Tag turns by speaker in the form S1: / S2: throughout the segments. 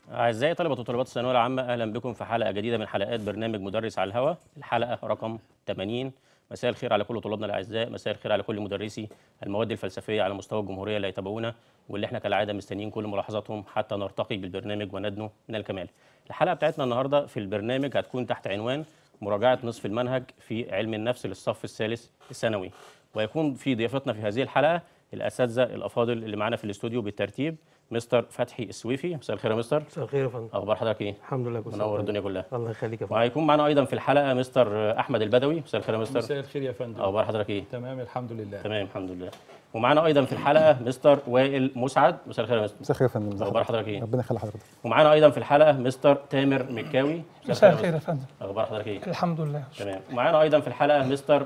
S1: أعزائي طلبة وطالبات الثانوية العامة أهلا بكم في حلقة جديدة من حلقات برنامج مدرس على الهواء الحلقة رقم 80 مساء الخير على كل طلابنا الأعزاء مساء الخير على كل مدرسي المواد الفلسفية على مستوى الجمهورية اللي يتابعونا واللي احنا كالعادة مستنيين كل ملاحظاتهم حتى نرتقي بالبرنامج وندنو من الكمال الحلقة بتاعتنا النهاردة في البرنامج هتكون تحت عنوان مراجعة نصف المنهج في علم النفس للصف الثالث الثانوي ويكون في ضيافتنا في هذه الحلقة الأساتذة الأفاضل اللي معانا في الاستوديو بالترتيب مستر فتحي السويفي مساء الخير يا مستر
S2: مساء الخير يا فندم
S1: اخبار حضرتك ايه
S2: الحمد لله كل سنة
S1: منور
S2: وأنت
S1: الدنيا كلها
S2: طيب. الله يخليك يا فندم
S1: وهيكون معنا ايضا في الحلقه مستر احمد البدوي مساء الخير يا مستر
S3: مساء الخير يا فندم
S1: اخبار حضرتك ايه
S3: تمام الحمد لله
S1: تمام الحمد لله ومعانا ايضا في الحلقه مستر وائل مسعد مساء الخير يا مستر
S4: مساء الخير يا فندم
S1: اخبار حضرتك ايه
S4: ربنا يخلي حضرتك
S1: ومعانا ايضا في الحلقه مستر تامر مكاوي
S5: مساء
S1: يا
S5: الخير يا
S1: مستر.
S5: فندم
S1: اخبار حضرتك ايه
S5: الحمد لله
S1: تمام ومعانا ايضا في الحلقه مستر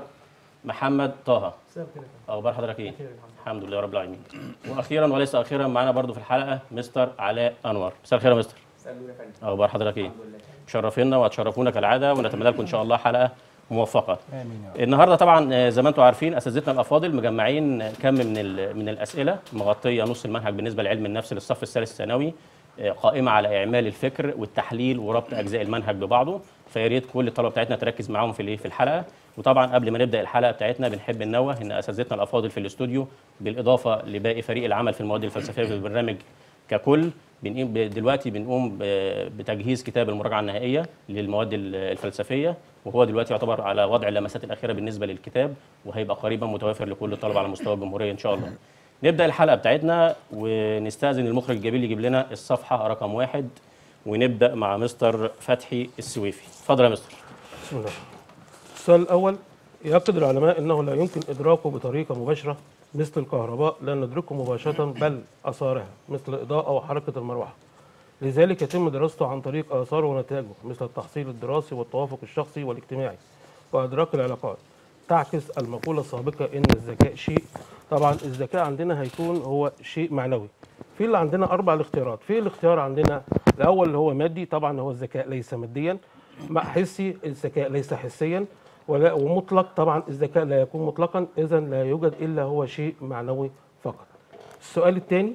S1: محمد طه اخبار حضرتك ايه الحمد لله رب العالمين واخيرا وليس اخيرا معانا برضو في الحلقه مستر علاء انور مساء الخير يا مستر اخبار حضرتك ايه مشرفينا وهتشرفونا كالعاده ونتمنى لكم ان شاء الله حلقه موفقه
S3: امين يا رب
S1: النهارده طبعا آه، زي ما انتم عارفين اساتذتنا الافاضل مجمعين كم من ال- من الاسئله مغطيه نص المنهج بالنسبه لعلم النفس للصف الثالث الثانوي آه، قائمه على اعمال الفكر والتحليل وربط اجزاء المنهج ببعضه فيا ريت كل الطلبه بتاعتنا تركز معاهم في الايه في الحلقه وطبعا قبل ما نبدا الحلقه بتاعتنا بنحب ننوه ان اساتذتنا الافاضل في الاستوديو بالاضافه لباقي فريق العمل في المواد الفلسفيه في البرنامج ككل بنقوم ب- دلوقتي بنقوم ب- بتجهيز كتاب المراجعه النهائيه للمواد ال- الفلسفيه وهو دلوقتي يعتبر على وضع اللمسات الاخيره بالنسبه للكتاب وهيبقى قريبا متوافر لكل الطلبه على مستوى الجمهوريه ان شاء الله. نبدا الحلقه بتاعتنا ونستاذن المخرج الجميل يجيب لنا الصفحه رقم واحد ونبدا مع مستر فتحي السويفي. اتفضل يا مستر.
S2: بسم الله السؤال الأول يؤكد العلماء أنه لا يمكن إدراكه بطريقة مباشرة مثل الكهرباء لا ندركه مباشرة بل آثارها مثل الإضاءة وحركة المروحة لذلك يتم دراسته عن طريق آثاره ونتائجه مثل التحصيل الدراسي والتوافق الشخصي والاجتماعي وإدراك العلاقات تعكس المقولة السابقة إن الذكاء شيء طبعا الذكاء عندنا هيكون هو شيء معنوي في اللي عندنا أربع الاختيارات في الاختيار عندنا الأول اللي هو مادي طبعا هو الذكاء ليس ماديا مع حسي الذكاء ليس حسيا ولا ومطلق طبعا الذكاء لا يكون مطلقا إذا لا يوجد إلا هو شيء معنوي فقط السؤال الثاني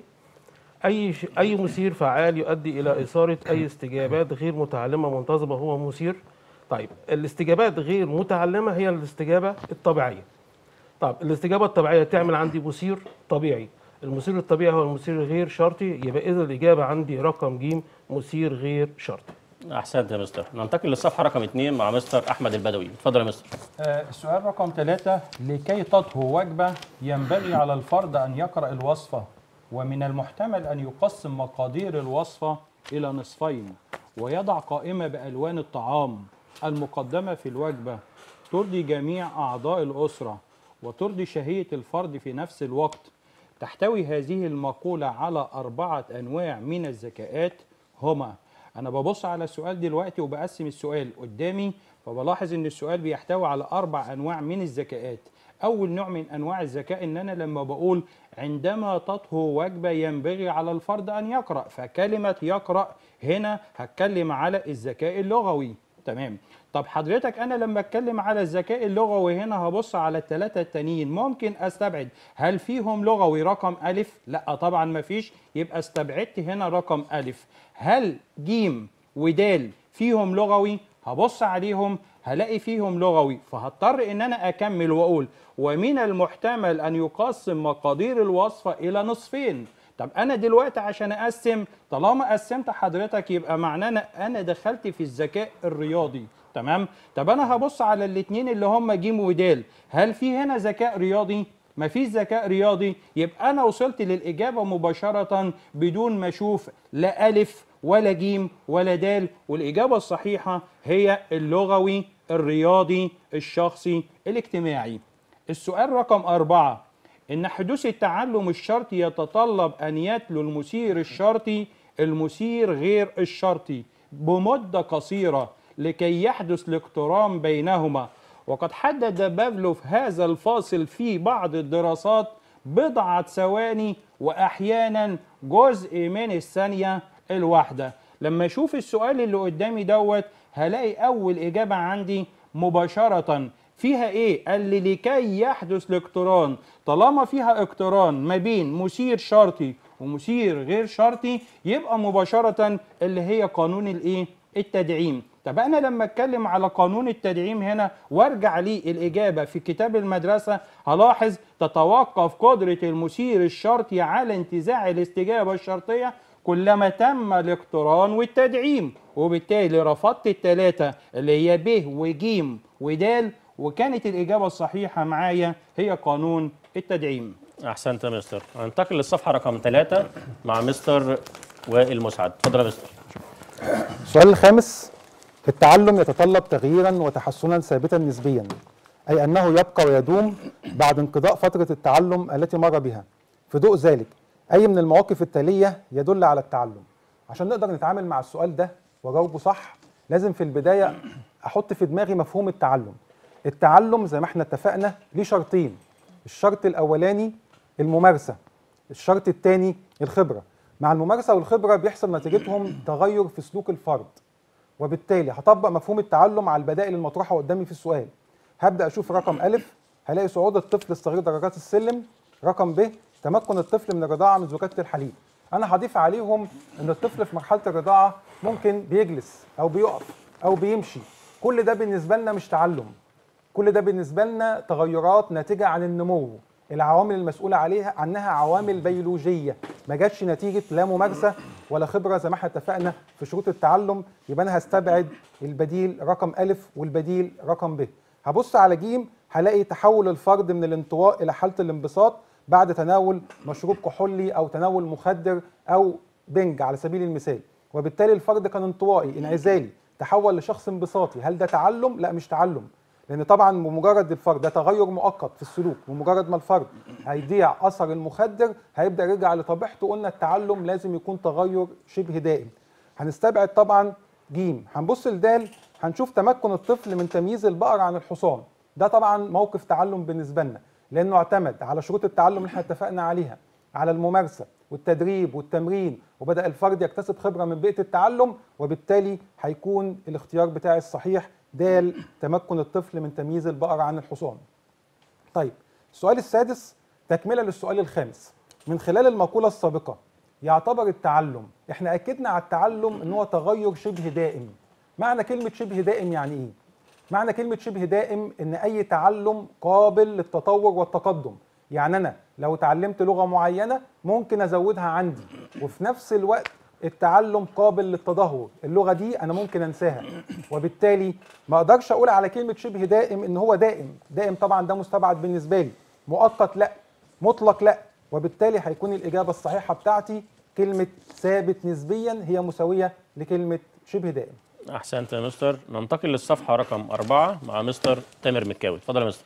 S2: اي ش... اي مثير فعال يؤدي الى اثاره اي استجابات غير متعلمه منتظمه هو مثير طيب الاستجابات غير متعلمه هي الاستجابه الطبيعيه طب الاستجابه الطبيعيه تعمل عندي مثير طبيعي المثير الطبيعي هو المثير غير شرطي يبقى اذا الاجابه عندي رقم ج مثير غير شرطي
S1: احسنت يا مستر. ننتقل للصفحه رقم اثنين مع مستر احمد البدوي. اتفضل يا مستر.
S3: آه السؤال رقم ثلاثة لكي تطهو وجبة ينبغي على الفرد أن يقرأ الوصفة ومن المحتمل أن يقسم مقادير الوصفة إلى نصفين ويضع قائمة بألوان الطعام المقدمة في الوجبة ترضي جميع أعضاء الأسرة وترضي شهية الفرد في نفس الوقت تحتوي هذه المقولة على أربعة أنواع من الذكاءات هما أنا ببص على السؤال دلوقتي وبقسم السؤال قدامي فبلاحظ إن السؤال بيحتوي على أربع أنواع من الذكاءات أول نوع من أنواع الذكاء إن أنا لما بقول عندما تطهو وجبة ينبغي على الفرد أن يقرأ فكلمة يقرأ هنا هتكلم على الذكاء اللغوي تمام طب حضرتك انا لما اتكلم على الذكاء اللغوي هنا هبص على الثلاثه التانيين ممكن استبعد هل فيهم لغوي رقم الف لا طبعا ما فيش يبقى استبعدت هنا رقم الف هل جيم ودال فيهم لغوي هبص عليهم هلاقي فيهم لغوي فهضطر ان انا اكمل واقول ومن المحتمل ان يقسم مقادير الوصفه الى نصفين طب انا دلوقتي عشان اقسم طالما قسمت حضرتك يبقى معناه أنا- انا دخلت في الذكاء الرياضي تمام طب انا هبص على الاثنين اللي هم جيم ودال هل في هنا ذكاء رياضي مفيش ذكاء رياضي يبقى انا وصلت للاجابه مباشره بدون ما اشوف لا الف ولا جيم ولا دال والاجابه الصحيحه هي اللغوي الرياضي الشخصي الاجتماعي السؤال رقم أربعة إن حدوث التعلم الشرطي يتطلب أن يتلو المثير الشرطي المثير غير الشرطي بمدة قصيرة لكي يحدث الاقتران بينهما وقد حدد بافلوف هذا الفاصل في بعض الدراسات بضعة ثواني وأحيانا جزء من الثانية الواحدة لما أشوف السؤال اللي قدامي دوت هلاقي أول إجابة عندي مباشرة فيها ايه قال لي لكي يحدث الاقتران طالما فيها اقتران ما بين مثير شرطي ومثير غير شرطي يبقى مباشره اللي هي قانون الايه التدعيم طب انا لما اتكلم على قانون التدعيم هنا وارجع لي الاجابه في كتاب المدرسه هلاحظ تتوقف قدره المثير الشرطي على انتزاع الاستجابه الشرطيه كلما تم الاقتران والتدعيم وبالتالي رفضت الثلاثه اللي هي ب وج ودال وكانت الاجابه الصحيحه معايا هي قانون التدعيم
S1: احسنت يا مستر هننتقل للصفحه رقم ثلاثة مع مستر وائل مسعد اتفضل يا مستر
S4: السؤال الخامس التعلم يتطلب تغييرا وتحسنا ثابتا نسبيا أي أنه يبقى ويدوم بعد انقضاء فترة التعلم التي مر بها في ضوء ذلك أي من المواقف التالية يدل على التعلم عشان نقدر نتعامل مع السؤال ده وجاوبه صح لازم في البداية أحط في دماغي مفهوم التعلم التعلم زي ما احنا اتفقنا ليه شرطين الشرط الأولاني الممارسة الشرط الثاني الخبرة مع الممارسة والخبرة بيحصل نتيجتهم تغير في سلوك الفرد وبالتالي هطبق مفهوم التعلم على البدائل المطروحه قدامي في السؤال هبدا اشوف رقم الف هلاقي صعود الطفل الصغير درجات السلم رقم ب تمكن الطفل من الرضاعه من زجاجه الحليب انا هضيف عليهم ان الطفل في مرحله الرضاعه ممكن بيجلس او بيقف او بيمشي كل ده بالنسبه لنا مش تعلم كل ده بالنسبه لنا تغيرات ناتجه عن النمو العوامل المسؤوله عليها عنها عوامل بيولوجيه ما جاتش نتيجه لا ممارسه ولا خبره زي ما احنا اتفقنا في شروط التعلم يبقى انا هستبعد البديل رقم الف والبديل رقم ب هبص على جيم هلاقي تحول الفرد من الانطواء الى حاله الانبساط بعد تناول مشروب كحولي او تناول مخدر او بنج على سبيل المثال وبالتالي الفرد كان انطوائي انعزالي تحول لشخص انبساطي هل ده تعلم لا مش تعلم لان طبعا بمجرد الفرد ده تغير مؤقت في السلوك بمجرد ما الفرد هيضيع اثر المخدر هيبدا يرجع لطبيعته قلنا التعلم لازم يكون تغير شبه دائم هنستبعد طبعا جيم هنبص لدال هنشوف تمكن الطفل من تمييز البقر عن الحصان ده طبعا موقف تعلم بالنسبه لنا لانه اعتمد على شروط التعلم اللي احنا اتفقنا عليها على الممارسه والتدريب والتمرين وبدا الفرد يكتسب خبره من بيئه التعلم وبالتالي هيكون الاختيار بتاعي الصحيح د تمكن الطفل من تمييز البقر عن الحصان. طيب السؤال السادس تكمله للسؤال الخامس من خلال المقوله السابقه يعتبر التعلم احنا اكدنا على التعلم ان هو تغير شبه دائم. معنى كلمه شبه دائم يعني ايه؟ معنى كلمه شبه دائم ان اي تعلم قابل للتطور والتقدم. يعني انا لو اتعلمت لغه معينه ممكن ازودها عندي وفي نفس الوقت التعلم قابل للتدهور اللغه دي انا ممكن انساها وبالتالي ما اقدرش اقول على كلمه شبه دائم ان هو دائم دائم طبعا ده مستبعد بالنسبه لي مؤقت لا مطلق لا وبالتالي هيكون الاجابه الصحيحه بتاعتي كلمه ثابت نسبيا هي مساويه لكلمه شبه دائم
S1: احسنت يا مستر ننتقل للصفحه رقم أربعة مع مستر تامر مكاوي اتفضل يا مستر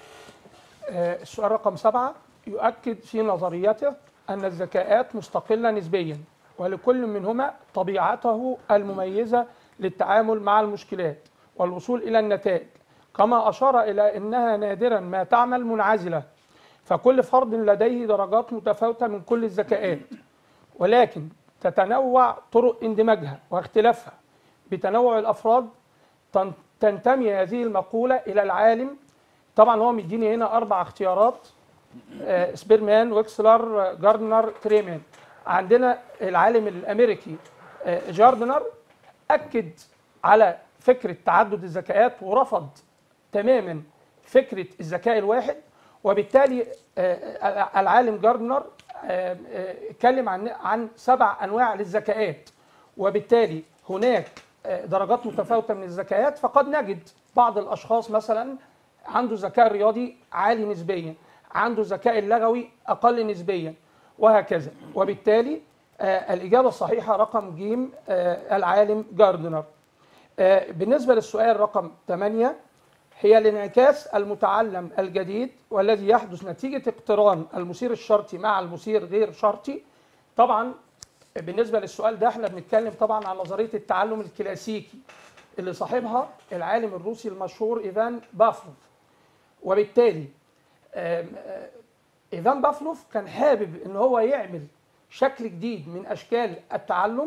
S5: آه، السؤال رقم سبعة يؤكد في نظريته أن الذكاءات مستقلة نسبيا ولكل منهما طبيعته المميزة للتعامل مع المشكلات والوصول إلى النتائج كما أشار إلى أنها نادرا ما تعمل منعزلة فكل فرد لديه درجات متفاوتة من كل الذكاءات ولكن تتنوع طرق اندماجها واختلافها بتنوع الأفراد تن- تنتمي هذه المقولة إلى العالم طبعا هو مديني هنا أربع اختيارات آه، سبيرمان ويكسلر آه، جاردنر تريمان عندنا العالم الامريكي آه، جاردنر اكد على فكره تعدد الذكاءات ورفض تماما فكره الذكاء الواحد وبالتالي آه، العالم جاردنر آه، آه، اتكلم عن عن سبع انواع للذكاءات وبالتالي هناك آه، درجات متفاوته من الذكاءات فقد نجد بعض الاشخاص مثلا عنده ذكاء رياضي عالي نسبيا عنده الذكاء اللغوي اقل نسبيا وهكذا وبالتالي آه، الاجابه الصحيحه رقم ج آه، العالم جاردنر آه، بالنسبه للسؤال رقم 8 هي الانعكاس المتعلم الجديد والذي يحدث نتيجه اقتران المثير الشرطي مع المثير غير شرطي طبعا بالنسبه للسؤال ده احنا بنتكلم طبعا عن نظريه التعلم الكلاسيكي اللي صاحبها العالم الروسي المشهور ايفان بافلوف وبالتالي آم، آه، ايفان بافلوف كان حابب ان هو يعمل شكل جديد من اشكال التعلم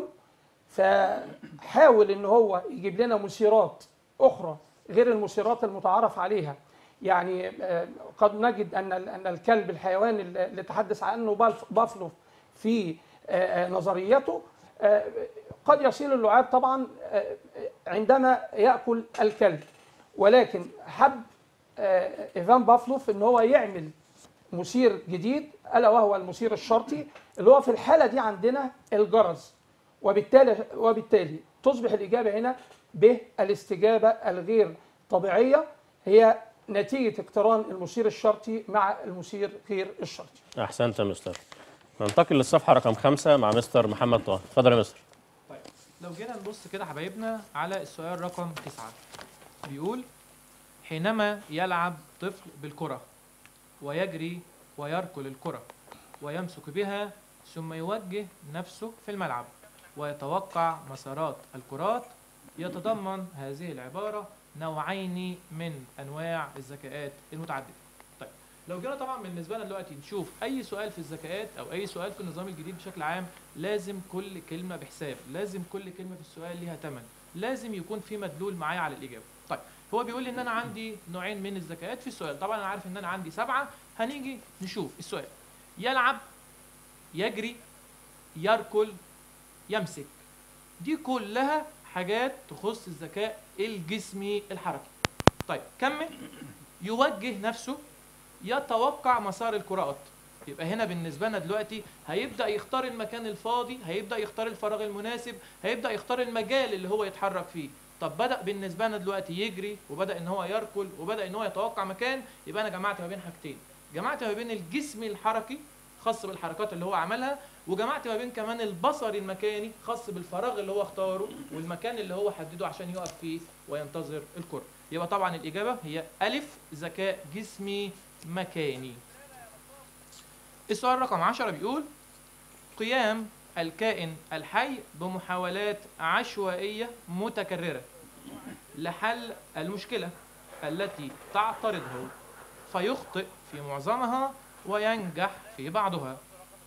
S5: فحاول ان هو يجيب لنا مثيرات اخرى غير المثيرات المتعارف عليها يعني آه، قد نجد ان ال- ان الكلب الحيوان اللي تحدث عنه بالف- بافلوف في آه، آه، نظريته آه، قد يصيل اللعاب طبعا آه، عندما ياكل الكلب ولكن حب آه، ايفان بافلوف ان هو يعمل مثير جديد الا وهو المثير الشرطي اللي هو في الحاله دي عندنا الجرس وبالتالي وبالتالي تصبح الاجابه هنا بالاستجابه الغير طبيعيه هي نتيجه اقتران المثير الشرطي مع المثير غير الشرطي.
S1: احسنت يا مستر ننتقل للصفحه رقم خمسة مع مستر محمد طه اتفضل يا مستر
S6: طيب لو جينا نبص كده حبايبنا على السؤال رقم تسعة بيقول حينما يلعب طفل بالكرة ويجري ويركل الكرة ويمسك بها ثم يوجه نفسه في الملعب ويتوقع مسارات الكرات يتضمن هذه العبارة نوعين من أنواع الذكاءات المتعددة طيب لو جينا طبعا بالنسبة لنا دلوقتي نشوف أي سؤال في الذكاءات أو أي سؤال في النظام الجديد بشكل عام لازم كل كلمة بحساب لازم كل كلمة في السؤال ليها تمن لازم يكون في مدلول معايا على الإجابة طيب هو بيقول لي ان انا عندي نوعين من الذكاءات في السؤال طبعا انا عارف ان انا عندي سبعة هنيجي نشوف السؤال يلعب يجري يركل يمسك دي كلها حاجات تخص الذكاء الجسمي الحركي طيب كمل يوجه نفسه يتوقع مسار الكرات يبقى هنا بالنسبة لنا دلوقتي هيبدأ يختار المكان الفاضي هيبدأ يختار الفراغ المناسب هيبدأ يختار المجال اللي هو يتحرك فيه طب بدأ بالنسبة لنا دلوقتي يجري وبدأ ان هو يركل وبدأ ان هو يتوقع مكان يبقى انا جمعت ما بين حاجتين جمعت ما بين الجسم الحركي خاص بالحركات اللي هو عملها وجمعت ما بين كمان البصر المكاني خاص بالفراغ اللي هو اختاره والمكان اللي هو حدده عشان يقف فيه وينتظر الكرة يبقى طبعا الإجابة هي ألف ذكاء جسمي مكاني السؤال رقم 10 بيقول قيام الكائن الحي بمحاولات عشوائية متكررة لحل المشكلة التي تعترضه فيخطئ في معظمها وينجح في بعضها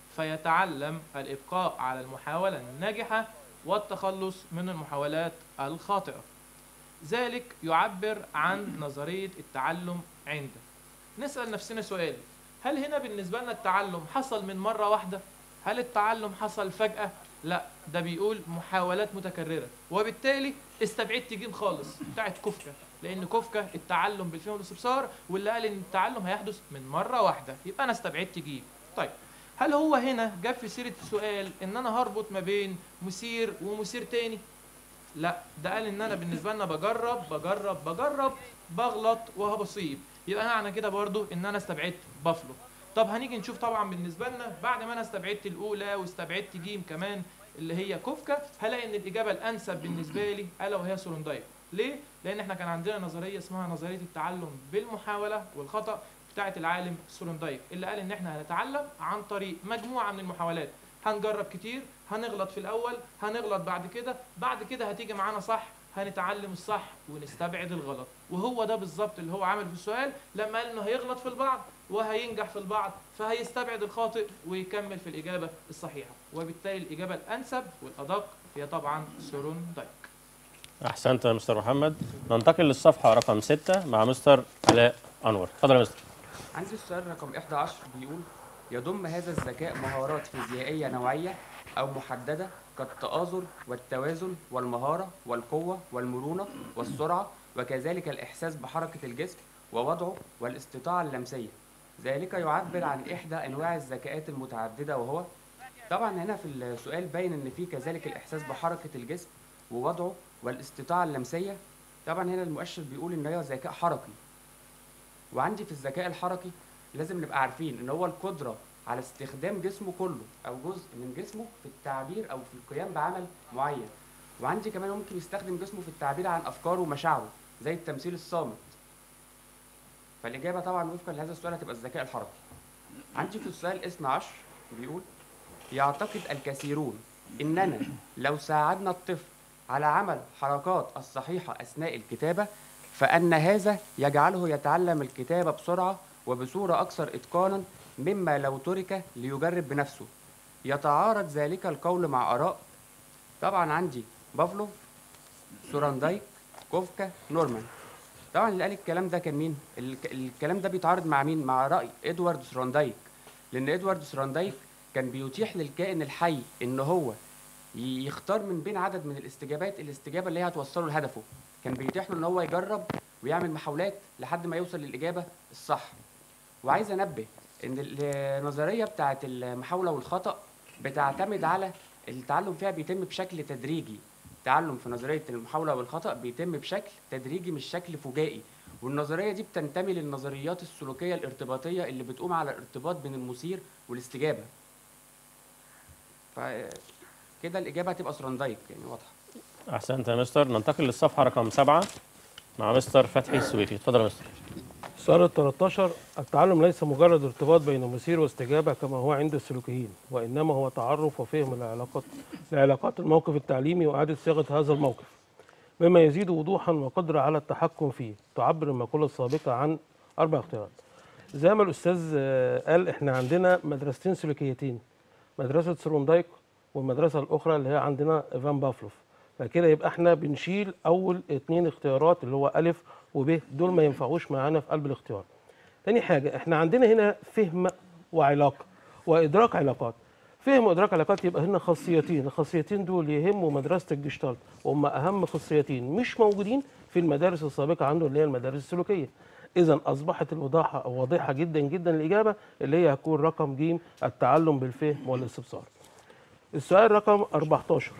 S6: فيتعلم الإبقاء على المحاولة الناجحة والتخلص من المحاولات الخاطئة ذلك يعبر عن نظرية التعلم عنده نسأل نفسنا سؤال هل هنا بالنسبة لنا التعلم حصل من مرة واحدة؟ هل التعلم حصل فجأة؟ لا ده بيقول محاولات متكررة وبالتالي استبعدت جيم خالص بتاعت كفكة لأن كفكة التعلم بالفهم والاستبصار واللي قال إن التعلم هيحدث من مرة واحدة يبقى أنا استبعدت جيم طيب هل هو هنا جاب في سيرة السؤال إن أنا هربط ما بين مثير ومثير تاني؟ لا ده قال ان انا بالنسبه لنا بجرب بجرب بجرب بغلط وهبصيب يبقى انا معنى كده برضو ان انا استبعدت بافلو طب هنيجي نشوف طبعا بالنسبه لنا بعد ما انا استبعدت الاولى واستبعدت جيم كمان اللي هي كفكه هلاقي ان الاجابه الانسب بالنسبه لي الا وهي سورندايك ليه لان احنا كان عندنا نظريه اسمها نظريه التعلم بالمحاوله والخطا بتاعه العالم سورندايك اللي قال ان احنا هنتعلم عن طريق مجموعه من المحاولات هنجرب كتير هنغلط في الاول هنغلط بعد كده بعد كده هتيجي معانا صح هنتعلم الصح ونستبعد الغلط وهو ده بالظبط اللي هو عمل في السؤال لما قال انه هيغلط في البعض وهينجح في البعض فهيستبعد الخاطئ ويكمل في الاجابه الصحيحه وبالتالي الاجابه الانسب والادق هي طبعا سورون دايك
S1: احسنت يا مستر محمد ننتقل للصفحه رقم ستة مع مستر علاء انور اتفضل يا مستر
S7: عندي السؤال رقم 11 بيقول يضم هذا الذكاء مهارات فيزيائية نوعية أو محددة كالتآزر والتوازن والمهارة والقوة والمرونة والسرعة وكذلك الإحساس بحركة الجسم ووضعه والاستطاعة اللمسية ذلك يعبر عن إحدى أنواع الذكاءات المتعددة وهو طبعا هنا في السؤال باين إن في كذلك الإحساس بحركة الجسم ووضعه والاستطاعة اللمسية طبعا هنا المؤشر بيقول إن هي ذكاء حركي وعندي في الذكاء الحركي لازم نبقى عارفين ان هو القدره على استخدام جسمه كله او جزء من جسمه في التعبير او في القيام بعمل معين وعندي كمان ممكن يستخدم جسمه في التعبير عن افكاره ومشاعره زي التمثيل الصامت فالاجابه طبعا وفقا لهذا السؤال هتبقى الذكاء الحركي عندي في السؤال 12 بيقول يعتقد الكثيرون اننا لو ساعدنا الطفل على عمل حركات الصحيحه اثناء الكتابه فان هذا يجعله يتعلم الكتابه بسرعه وبصورة أكثر إتقانا مما لو ترك ليجرب بنفسه يتعارض ذلك القول مع آراء طبعا عندي بافلو سوراندايك كوفكا نورمان طبعا اللي قال الكلام ده كان مين الك- الكلام ده بيتعارض مع مين مع راي ادوارد سراندايك لان ادوارد سراندايك كان بيتيح للكائن الحي ان هو ي- يختار من بين عدد من الاستجابات الاستجابه اللي هي هتوصله لهدفه كان بيتيح له ان هو يجرب ويعمل محاولات لحد ما يوصل للاجابه الصح وعايز انبه ان النظريه بتاعه المحاوله والخطا بتعتمد على التعلم فيها بيتم بشكل تدريجي التعلم في نظريه المحاوله والخطا بيتم بشكل تدريجي مش شكل فجائي والنظريه دي بتنتمي للنظريات السلوكيه الارتباطيه اللي بتقوم على الارتباط بين المثير والاستجابه فكده الاجابه هتبقى سراندايك يعني واضحه
S1: احسنت يا مستر ننتقل للصفحه رقم سبعة مع مستر فتحي السويفي اتفضل يا مستر
S2: السؤال ال 13 التعلم ليس مجرد ارتباط بين مثير واستجابة كما هو عند السلوكيين وإنما هو تعرف وفهم العلاقات لعلاقات الموقف التعليمي وإعادة صياغة هذا الموقف مما يزيد وضوحا وقدرة على التحكم فيه تعبر المقولة السابقة عن أربع اختيارات زي ما الأستاذ آه، قال إحنا عندنا مدرستين سلوكيتين مدرسة سروندايك والمدرسة الأخرى اللي هي عندنا إيفان بافلوف فكده يبقى احنا بنشيل أول اتنين اختيارات اللي هو ألف وب دول ما ينفعوش معانا في قلب الاختيار تاني حاجة احنا عندنا هنا فهم وعلاقة وإدراك علاقات فهم وإدراك علاقات يبقى هنا خاصيتين الخاصيتين دول يهموا مدرسة الجشتالت وهم أهم خاصيتين مش موجودين في المدارس السابقة عنده اللي هي المدارس السلوكية إذا أصبحت الوضاحة واضحة جدا جدا الإجابة اللي هي هتكون رقم ج التعلم بالفهم والاستبصار السؤال رقم 14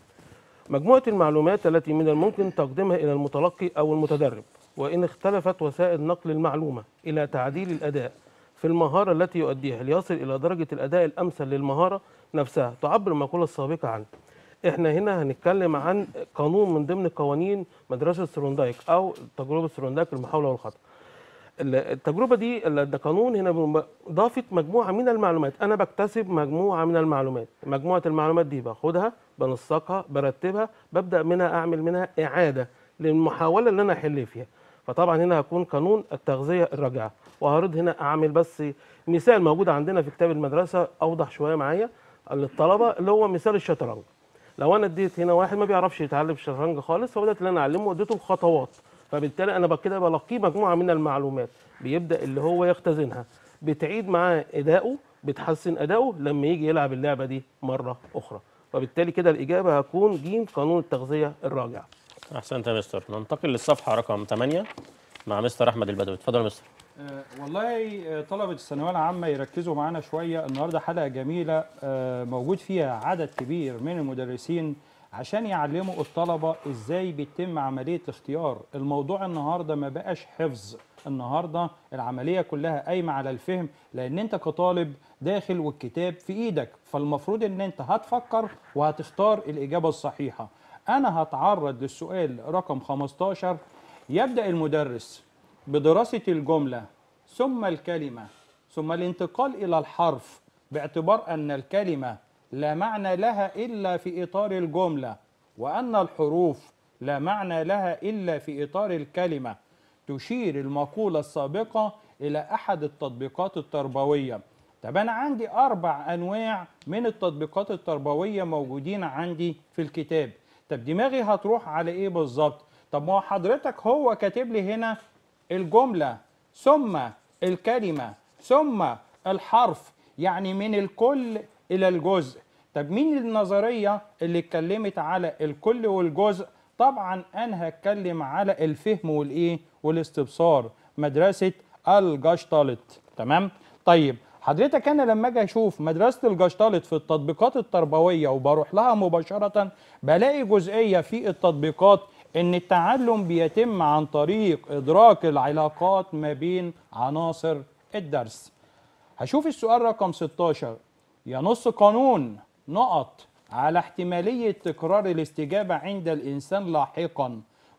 S2: مجموعة المعلومات التي من الممكن تقديمها إلى المتلقي أو المتدرب وإن اختلفت وسائل نقل المعلومة إلى تعديل الأداء في المهارة التي يؤديها ليصل إلى درجة الأداء الأمثل للمهارة نفسها تعبر المقولة السابقة عنه احنا هنا هنتكلم عن قانون من ضمن قوانين مدرسة سروندايك أو تجربة سروندايك المحاولة والخطأ ال- التجربه دي ال- ده قانون هنا بم- اضافه مجموعه من المعلومات انا بكتسب مجموعه من المعلومات مجموعه المعلومات دي باخدها بنسقها برتبها ببدا منها اعمل منها اعاده للمحاوله اللي انا احل فيها فطبعا هنا هكون قانون التغذيه الراجعه وهرد هنا اعمل بس مثال موجود عندنا في كتاب المدرسه اوضح شويه معايا للطلبه اللي هو مثال الشطرنج لو انا اديت هنا واحد ما بيعرفش يتعلم الشطرنج خالص فبدات ان انا اعلمه واديته الخطوات فبالتالي انا بقى كده بلقيه مجموعه من المعلومات بيبدا اللي هو يختزنها بتعيد معاه اداؤه بتحسن اداؤه لما يجي يلعب اللعبه دي مره اخرى فبالتالي كده الاجابه هتكون ج قانون التغذيه الراجع
S1: احسنت يا مستر ننتقل للصفحه رقم 8 مع مستر احمد البدوي اتفضل يا مستر
S3: آه، والله آه، طلبة الثانوية العامة يركزوا معانا شوية النهاردة حلقة جميلة آه، موجود فيها عدد كبير من المدرسين عشان يعلموا الطلبة ازاي بيتم عملية الاختيار الموضوع النهاردة ما بقاش حفظ النهاردة العملية كلها قايمة على الفهم لان انت كطالب داخل والكتاب في ايدك فالمفروض ان انت هتفكر وهتختار الاجابة الصحيحة انا هتعرض للسؤال رقم 15 يبدأ المدرس بدراسة الجملة ثم الكلمة ثم الانتقال إلى الحرف باعتبار أن الكلمة لا معنى لها إلا في إطار الجملة وأن الحروف لا معنى لها إلا في إطار الكلمة تشير المقولة السابقة إلى أحد التطبيقات التربوية طب أنا عندي أربع أنواع من التطبيقات التربوية موجودين عندي في الكتاب طب دماغي هتروح على إيه بالظبط طب ما هو حضرتك هو كاتب لي هنا الجملة ثم الكلمة ثم الحرف يعني من الكل إلى الجزء طب مين النظرية اللي اتكلمت على الكل والجزء طبعا أنا هتكلم على الفهم والإيه والاستبصار مدرسة الجاشتالت تمام طيب حضرتك انا لما اجي اشوف مدرسه الجاشتالت في التطبيقات التربويه وبروح لها مباشره بلاقي جزئيه في التطبيقات ان التعلم بيتم عن طريق ادراك العلاقات ما بين عناصر الدرس هشوف السؤال رقم 16 ينص قانون نقط على احتمالية تكرار الاستجابة عند الإنسان لاحقا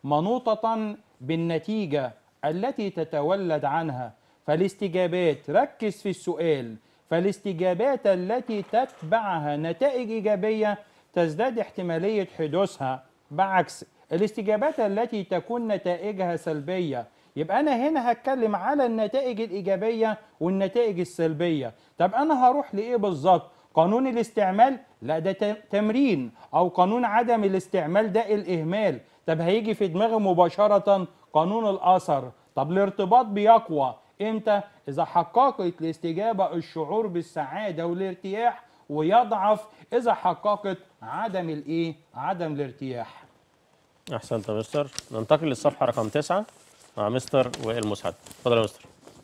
S3: منوطة بالنتيجة التي تتولد عنها فالاستجابات ركز في السؤال فالاستجابات التي تتبعها نتائج إيجابية تزداد احتمالية حدوثها بعكس الاستجابات التي تكون نتائجها سلبية يبقى أنا هنا هتكلم على النتائج الإيجابية والنتائج السلبية طب أنا هروح لإيه بالظبط قانون الاستعمال لا ده ت- تمرين أو قانون عدم الاستعمال ده الإهمال طب هيجي في دماغي مباشرة قانون الاثر طب الارتباط بيقوى امتى اذا حققت الاستجابه الشعور بالسعاده والارتياح ويضعف اذا حققت عدم الايه عدم الارتياح
S1: احسنت يا مستر ننتقل للصفحه رقم تسعة مع مستر وائل مسعد اتفضل يا مستر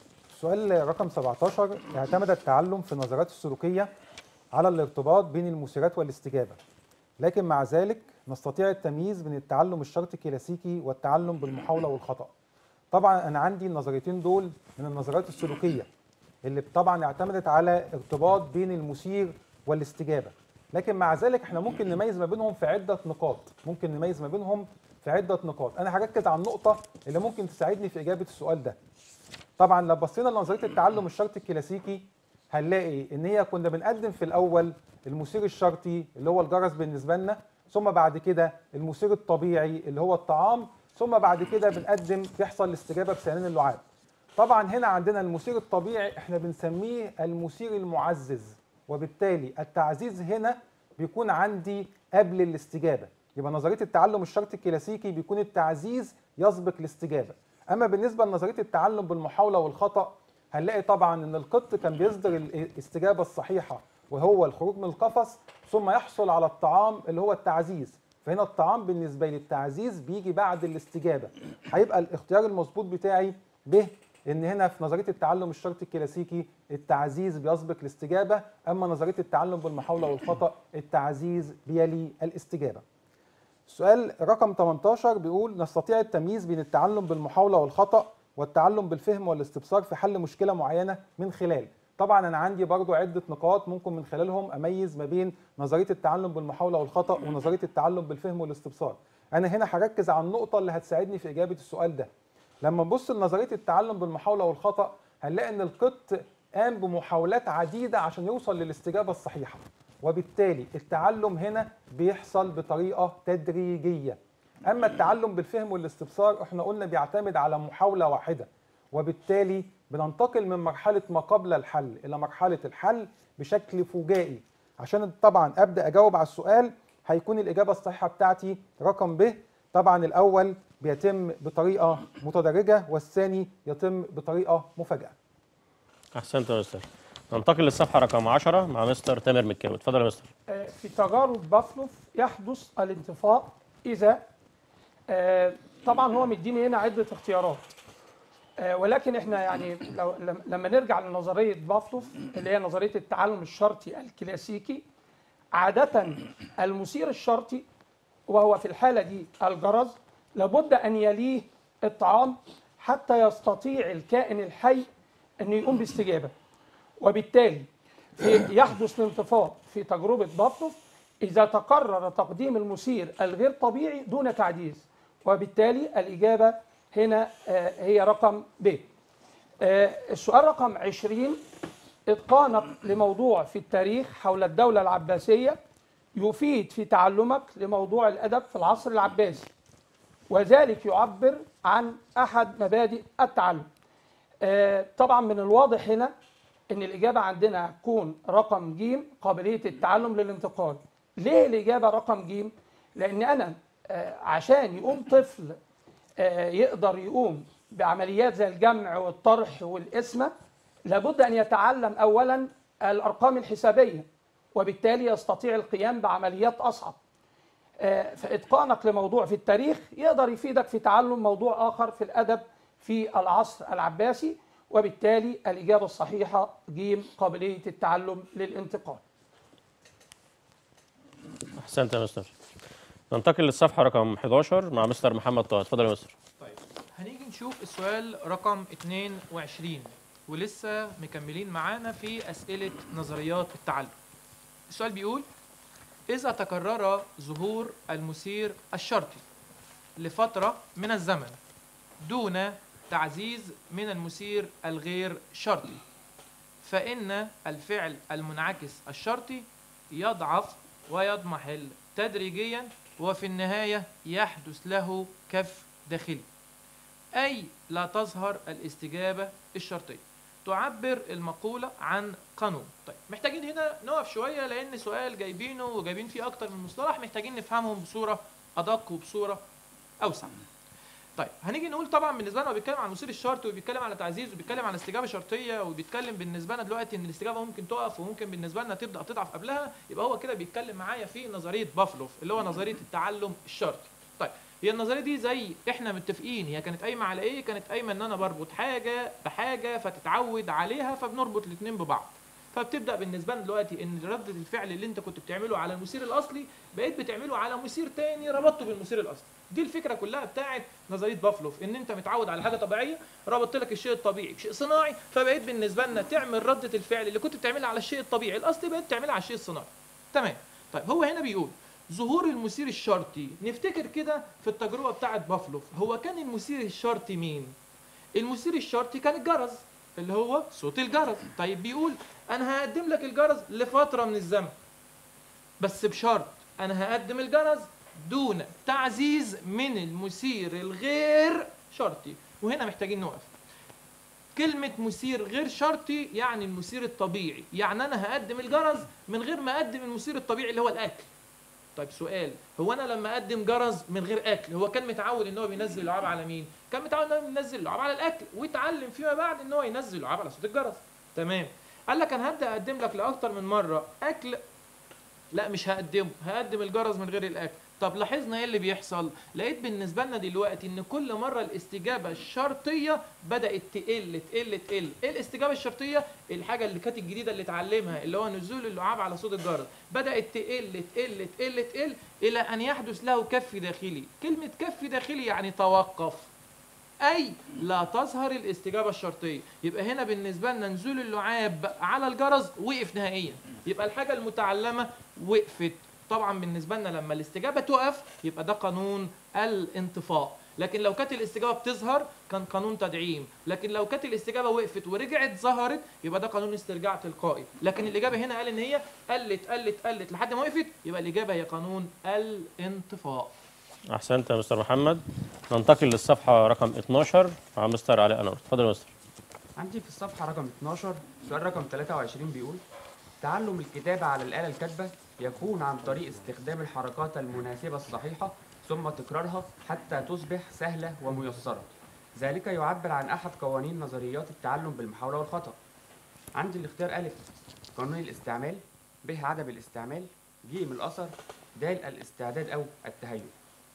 S4: سؤال رقم 17 اعتمد التعلم في النظريات السلوكية على الارتباط بين المثيرات والاستجابة لكن مع ذلك نستطيع التمييز بين التعلم الشرطي الكلاسيكي والتعلم بالمحاولة والخطأ طبعا أنا عندي النظريتين دول من النظريات السلوكية اللي طبعا اعتمدت على ارتباط بين المثير والاستجابة لكن مع ذلك احنا ممكن نميز ما بينهم في عدة نقاط ممكن نميز ما بينهم في عدة نقاط أنا هركز على النقطة اللي ممكن تساعدني في إجابة السؤال ده طبعا لو بصينا لنظريه التعلم الشرطي الكلاسيكي هنلاقي ان هي كنا بنقدم في الاول المثير الشرطي اللي هو الجرس بالنسبه لنا ثم بعد كده المثير الطبيعي اللي هو الطعام ثم بعد كده بنقدم تحصل الاستجابه بسنان اللعاب طبعا هنا عندنا المثير الطبيعي احنا بنسميه المثير المعزز وبالتالي التعزيز هنا بيكون عندي قبل الاستجابه يبقى نظريه التعلم الشرطي الكلاسيكي بيكون التعزيز يسبق الاستجابه اما بالنسبه لنظريه التعلم بالمحاوله والخطا هنلاقي طبعا ان القط كان بيصدر الاستجابه الصحيحه وهو الخروج من القفص ثم يحصل على الطعام اللي هو التعزيز فهنا الطعام بالنسبه لي التعزيز بيجي بعد الاستجابه هيبقى الاختيار المظبوط بتاعي ب ان هنا في نظريه التعلم الشرطي الكلاسيكي التعزيز بيسبق الاستجابه اما نظريه التعلم بالمحاوله والخطا التعزيز بيلي الاستجابه السؤال رقم 18 بيقول نستطيع التمييز بين التعلم بالمحاولة والخطأ والتعلم بالفهم والاستبصار في حل مشكلة معينة من خلال طبعا انا عندي برضو عدة نقاط ممكن من خلالهم اميز ما بين نظرية التعلم بالمحاولة والخطأ ونظرية التعلم بالفهم والاستبصار انا هنا هركز على النقطة اللي هتساعدني في اجابة السؤال ده لما نبص لنظرية التعلم بالمحاولة والخطأ هنلاقي ان القط قام بمحاولات عديدة عشان يوصل للاستجابة الصحيحة وبالتالي التعلم هنا بيحصل بطريقه تدريجيه اما التعلم بالفهم والاستبصار احنا قلنا بيعتمد على محاوله واحده وبالتالي بننتقل من مرحله ما قبل الحل الى مرحله الحل بشكل فجائي عشان طبعا ابدا اجاوب على السؤال هيكون الاجابه الصحيحه بتاعتي رقم ب طبعا الاول بيتم بطريقه متدرجه والثاني يتم بطريقه مفاجاه
S1: احسنت يا مستر ننتقل للصفحه رقم 10 مع مستر تامر مكاوي اتفضل يا مستر
S5: آه، في تجارب بافلوف يحدث الانطفاء اذا آه، طبعا هو مديني هنا عده اختيارات آه، ولكن احنا يعني لو لم- لما نرجع لنظريه بافلوف اللي هي نظريه التعلم الشرطي الكلاسيكي عاده المثير الشرطي وهو في الحاله دي الجرس لابد ان يليه الطعام حتى يستطيع الكائن الحي انه يقوم باستجابه وبالتالي في يحدث الانطفاء في تجربة بافلوف إذا تقرر تقديم المثير الغير طبيعي دون تعجيز وبالتالي الإجابة هنا آه، هي رقم ب آه، السؤال رقم 20 إتقانك لموضوع في التاريخ حول الدولة العباسية يفيد في تعلمك لموضوع الأدب في العصر العباسي وذلك يعبر عن أحد مبادئ التعلم آه، طبعا من الواضح هنا ان الاجابه عندنا هتكون رقم ج قابليه التعلم للانتقال ليه الاجابه رقم ج لان انا آه، عشان يقوم طفل آه، يقدر يقوم بعمليات زي الجمع والطرح والقسمه لابد ان يتعلم اولا الارقام الحسابيه وبالتالي يستطيع القيام بعمليات اصعب آه، فاتقانك لموضوع في التاريخ يقدر يفيدك في تعلم موضوع اخر في الادب في العصر العباسي وبالتالي الاجابه الصحيحه ج قابليه التعلم للانتقال
S1: احسنت يا مستر ننتقل للصفحه رقم 11 مع مستر محمد طه اتفضل يا مستر
S6: طيب هنيجي نشوف السؤال رقم 22 ولسه مكملين معانا في أسئلة نظريات التعلم السؤال بيقول إذا تكرر ظهور المثير الشرطي لفترة من الزمن دون تعزيز من المثير الغير شرطي فإن الفعل المنعكس الشرطي يضعف ويضمحل تدريجيا وفي النهاية يحدث له كف داخلي أي لا تظهر الاستجابة الشرطية تعبر المقولة عن قانون طيب محتاجين هنا نقف شوية لأن سؤال جايبينه وجايبين فيه أكتر من مصطلح محتاجين نفهمهم بصورة أدق وبصورة أوسع طيب هنيجي نقول طبعا بالنسبه لنا هو بيتكلم عن المثير الشرطي وبيتكلم على تعزيز وبيتكلم عن استجابه شرطيه وبيتكلم بالنسبه لنا دلوقتي ان الاستجابه ممكن تقف وممكن بالنسبه لنا تبدا تضعف قبلها يبقى هو كده بيتكلم معايا في نظريه بافلوف اللي هو نظريه التعلم الشرطي طيب هي النظريه دي زي احنا متفقين هي كانت قايمه على ايه كانت قايمه ان انا بربط حاجه بحاجه فتتعود عليها فبنربط الاثنين ببعض فبتبدا بالنسبه لنا دلوقتي ان رده الفعل اللي انت كنت بتعمله على المثير الاصلي بقيت بتعمله على مثير تاني ربطته بالمثير الاصلي دي الفكره كلها بتاعت نظريه بافلوف ان انت متعود على حاجه طبيعيه ربطت لك الشيء الطبيعي بشيء صناعي فبقيت بالنسبه لنا تعمل رده الفعل اللي كنت بتعملها على الشيء الطبيعي الاصلي بقيت تعملها على الشيء الصناعي تمام طيب هو هنا بيقول ظهور المثير الشرطي نفتكر كده في التجربه بتاعت بافلوف هو كان المثير الشرطي مين المثير الشرطي كان الجرس اللي هو صوت الجرس طيب بيقول انا هقدم لك الجرس لفتره من الزمن بس بشرط انا هقدم الجرس دون تعزيز من المثير الغير شرطي وهنا محتاجين نقف كلمة مثير غير شرطي يعني المثير الطبيعي يعني أنا هقدم الجرس من غير ما أقدم المثير الطبيعي اللي هو الأكل طيب سؤال هو أنا لما أقدم جرس من غير أكل هو كان متعود إن هو بينزل لعاب على مين؟ كان متعود إن هو بينزل لعاب على الأكل واتعلم فيما بعد إن هو ينزل لعاب على صوت الجرس تمام قال لك أنا هبدأ أقدم لك لأكتر من مرة أكل لا مش هقدمه هقدم الجرس من غير الاكل طب لاحظنا ايه اللي بيحصل لقيت بالنسبه لنا دلوقتي ان كل مره الاستجابه الشرطيه بدات تقل تقل تقل ايه الاستجابه الشرطيه الحاجه اللي كانت الجديده اللي اتعلمها اللي هو نزول اللعاب على صوت الجرس بدات تقل تقل تقل تقل الى ان يحدث له كف داخلي كلمه كف داخلي يعني توقف اي لا تظهر الاستجابه الشرطيه يبقى هنا بالنسبه لنا نزول اللعاب على الجرس وقف نهائيا يبقى الحاجه المتعلمه وقفت طبعا بالنسبه لنا لما الاستجابه تقف يبقى ده قانون الانطفاء لكن لو كانت الاستجابه بتظهر كان قانون تدعيم لكن لو كانت الاستجابه وقفت ورجعت ظهرت يبقى ده قانون استرجاع تلقائي لكن الاجابه هنا قال ان هي قلت قلت قلت لحد ما وقفت يبقى الاجابه هي قانون الانطفاء
S1: احسنت يا مستر محمد ننتقل للصفحه رقم 12 مع مستر علاء انور اتفضل يا مستر
S7: عندي في الصفحة رقم 12 سؤال رقم 23 بيقول تعلم الكتابة على الآلة الكاتبة يكون عن طريق استخدام الحركات المناسبة الصحيحة ثم تكرارها حتى تصبح سهلة وميسرة ذلك يعبر عن أحد قوانين نظريات التعلم بالمحاولة والخطأ عندي الاختيار ألف قانون الاستعمال ب عدم الاستعمال ج الأثر د الاستعداد أو التهيؤ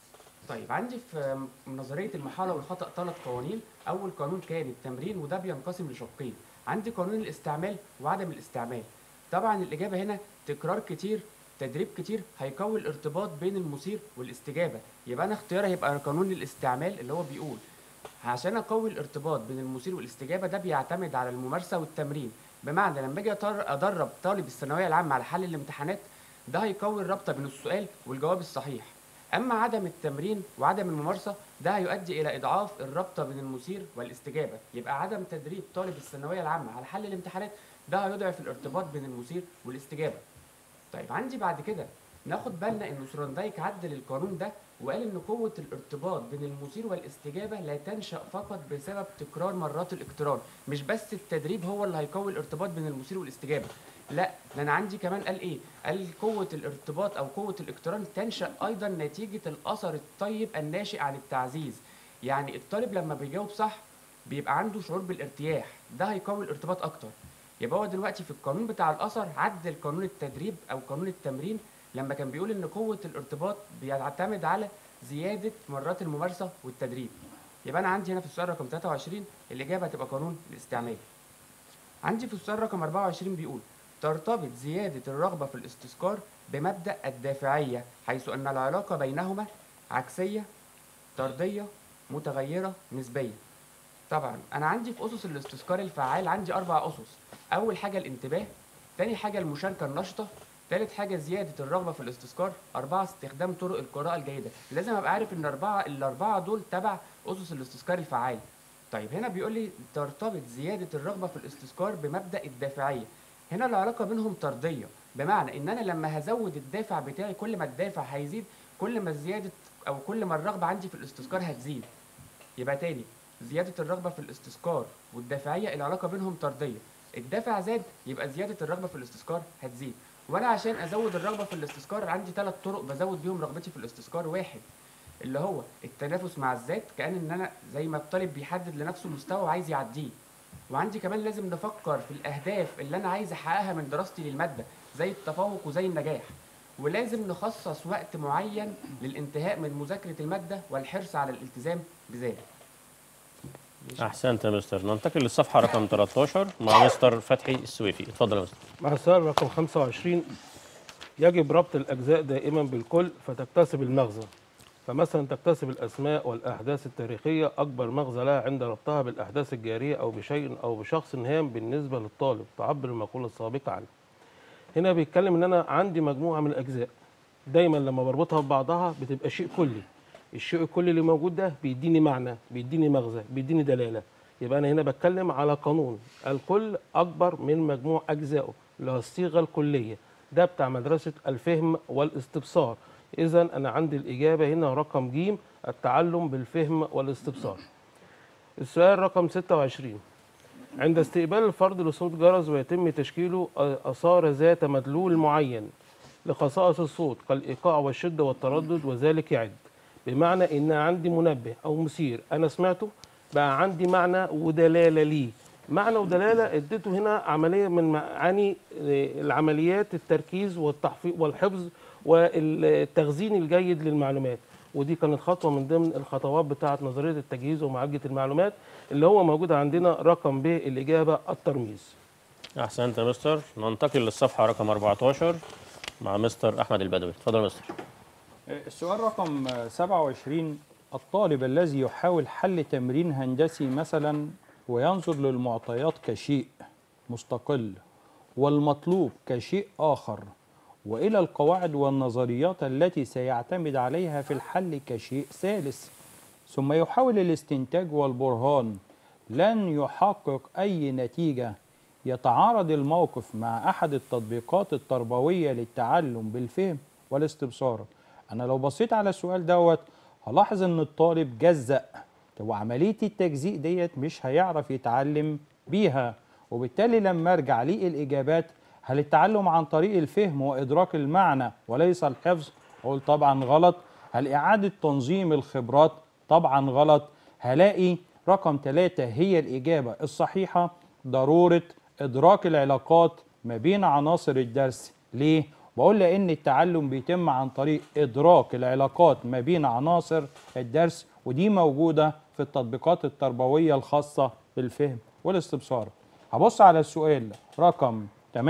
S7: طيب عندي في نظريه المحاوله والخطا ثلاث قوانين اول قانون كان التمرين وده بينقسم لشقين عندي قانون الاستعمال وعدم الاستعمال طبعا الاجابه هنا تكرار كتير تدريب كتير هيقوي الارتباط بين المثير والاستجابه يبقى انا اختياري هيبقى قانون الاستعمال اللي هو بيقول عشان اقوي الارتباط بين المثير والاستجابه ده بيعتمد على الممارسه والتمرين بمعنى لما اجي أطر- ادرب طالب الثانويه العامه على حل الامتحانات ده هيقوي الرابطه بين السؤال والجواب الصحيح اما عدم التمرين وعدم الممارسه ده هيؤدي الى اضعاف الرابطه بين المثير والاستجابه يبقى عدم تدريب طالب الثانويه العامه على حل الامتحانات ده هيضعف الارتباط بين المثير والاستجابه طيب عندي بعد كده ناخد بالنا ان سورندايك عدل القانون ده وقال ان قوه الارتباط بين المثير والاستجابه لا تنشا فقط بسبب تكرار مرات الاقتران مش بس التدريب هو اللي هيقوي الارتباط بين المثير والاستجابه لا ده انا عندي كمان قال ايه قال قوه الارتباط او قوه الاقتران تنشا ايضا نتيجه الاثر الطيب الناشئ عن التعزيز يعني الطالب لما بيجاوب صح بيبقى عنده شعور بالارتياح ده هيقوي الارتباط اكتر يبقى هو دلوقتي في القانون بتاع الاثر عدل قانون التدريب او قانون التمرين لما كان بيقول ان قوه الارتباط بيعتمد على زياده مرات الممارسه والتدريب يبقى انا عندي هنا في السؤال رقم 23 الاجابه هتبقى قانون الاستعمال عندي في السؤال رقم 24 بيقول ترتبط زياده الرغبه في الاستذكار بمبدا الدافعيه حيث ان العلاقه بينهما عكسيه طرديه متغيره نسبيه طبعا انا عندي في اسس الاستذكار الفعال عندي اربع اسس اول حاجه الانتباه تاني حاجه المشاركه النشطه تالت حاجة زيادة الرغبة في الاستذكار، أربعة استخدام طرق القراءة الجيدة، لازم أبقى عارف إن أربعة الأربعة دول تبع أسس الاستذكار الفعال. طيب هنا بيقول لي ترتبط زيادة الرغبة في الاستذكار بمبدأ الدافعية. هنا العلاقة بينهم طردية، بمعنى إن أنا لما هزود الدافع بتاعي كل ما الدافع هيزيد كل ما زيادة أو كل ما الرغبة عندي في الاستذكار هتزيد. يبقى تاني زيادة الرغبة في الاستذكار والدافعية العلاقة بينهم طردية. الدافع زاد يبقى زيادة الرغبة في الاستذكار هتزيد. وانا عشان ازود الرغبه في الاستذكار عندي ثلاث طرق بزود بيهم رغبتي في الاستذكار واحد اللي هو التنافس مع الذات كأن ان انا زي ما الطالب بيحدد لنفسه مستوى وعايز يعديه وعندي كمان لازم نفكر في الاهداف اللي انا عايز احققها من دراستي للماده زي التفوق وزي النجاح ولازم نخصص وقت معين للانتهاء من مذاكره الماده والحرص على الالتزام بذلك
S1: احسنت يا مستر ننتقل للصفحه رقم 13 مع مستر فتحي السويفي اتفضل يا مستر
S2: مع السؤال رقم 25 يجب ربط الأجزاء دائما بالكل فتكتسب المغزى فمثلا تكتسب الأسماء والأحداث التاريخية أكبر مغزى لها عند ربطها بالأحداث الجارية أو بشيء أو بشخص هام بالنسبة للطالب تعبر المقولة السابقة عنه هنا بيتكلم إن أنا عندي مجموعة من الأجزاء دايما لما بربطها ببعضها بتبقى شيء كلي الشيء الكلي اللي موجود ده بيديني معنى بيديني مغزى بيديني دلالة يبقى أنا هنا بتكلم على قانون الكل أكبر من مجموع أجزائه اللي هو الصيغة الكلية ده بتاع مدرسة الفهم والاستبصار إذا أنا عندي الإجابة هنا رقم ج التعلم بالفهم والاستبصار السؤال رقم 26 عند استقبال الفرد لصوت جرس ويتم تشكيله أثار ذات مدلول معين لخصائص الصوت كالإيقاع والشدة والتردد وذلك يعد بمعنى إن عندي منبه أو مثير أنا سمعته بقى عندي معنى ودلالة ليه معنى ودلالة اديته هنا عملية من معاني آه، العمليات التركيز والتحفيظ والحفظ والتخزين الجيد للمعلومات ودي كانت خطوة من ضمن الخطوات بتاعة نظرية التجهيز ومعالجة المعلومات اللي هو موجود عندنا رقم ب الإجابة الترميز
S1: احسنت يا مستر ننتقل للصفحه رقم 14 مع مستر احمد البدوي اتفضل يا مستر
S3: السؤال رقم 27 الطالب الذي يحاول حل تمرين هندسي مثلا وينظر للمعطيات كشيء مستقل والمطلوب كشيء آخر وإلى القواعد والنظريات التي سيعتمد عليها في الحل كشيء ثالث ثم يحاول الاستنتاج والبرهان لن يحقق أي نتيجة يتعارض الموقف مع أحد التطبيقات التربوية للتعلم بالفهم والاستبصار أنا لو بصيت على السؤال دوت هلاحظ إن الطالب جزأ طب وعملية التجزيء ديت مش هيعرف يتعلم بيها وبالتالي لما ارجع ليه الإجابات هل التعلم عن طريق الفهم وإدراك المعنى وليس الحفظ؟ أقول طبعا غلط هل إعادة تنظيم الخبرات؟ طبعا غلط هلاقي رقم ثلاثة هي الإجابة الصحيحة ضرورة إدراك العلاقات ما بين عناصر الدرس ليه؟ بقول لأن التعلم بيتم عن طريق إدراك العلاقات ما بين عناصر الدرس ودي موجودة في التطبيقات التربوية الخاصة بالفهم والاستبصار هبص على السؤال رقم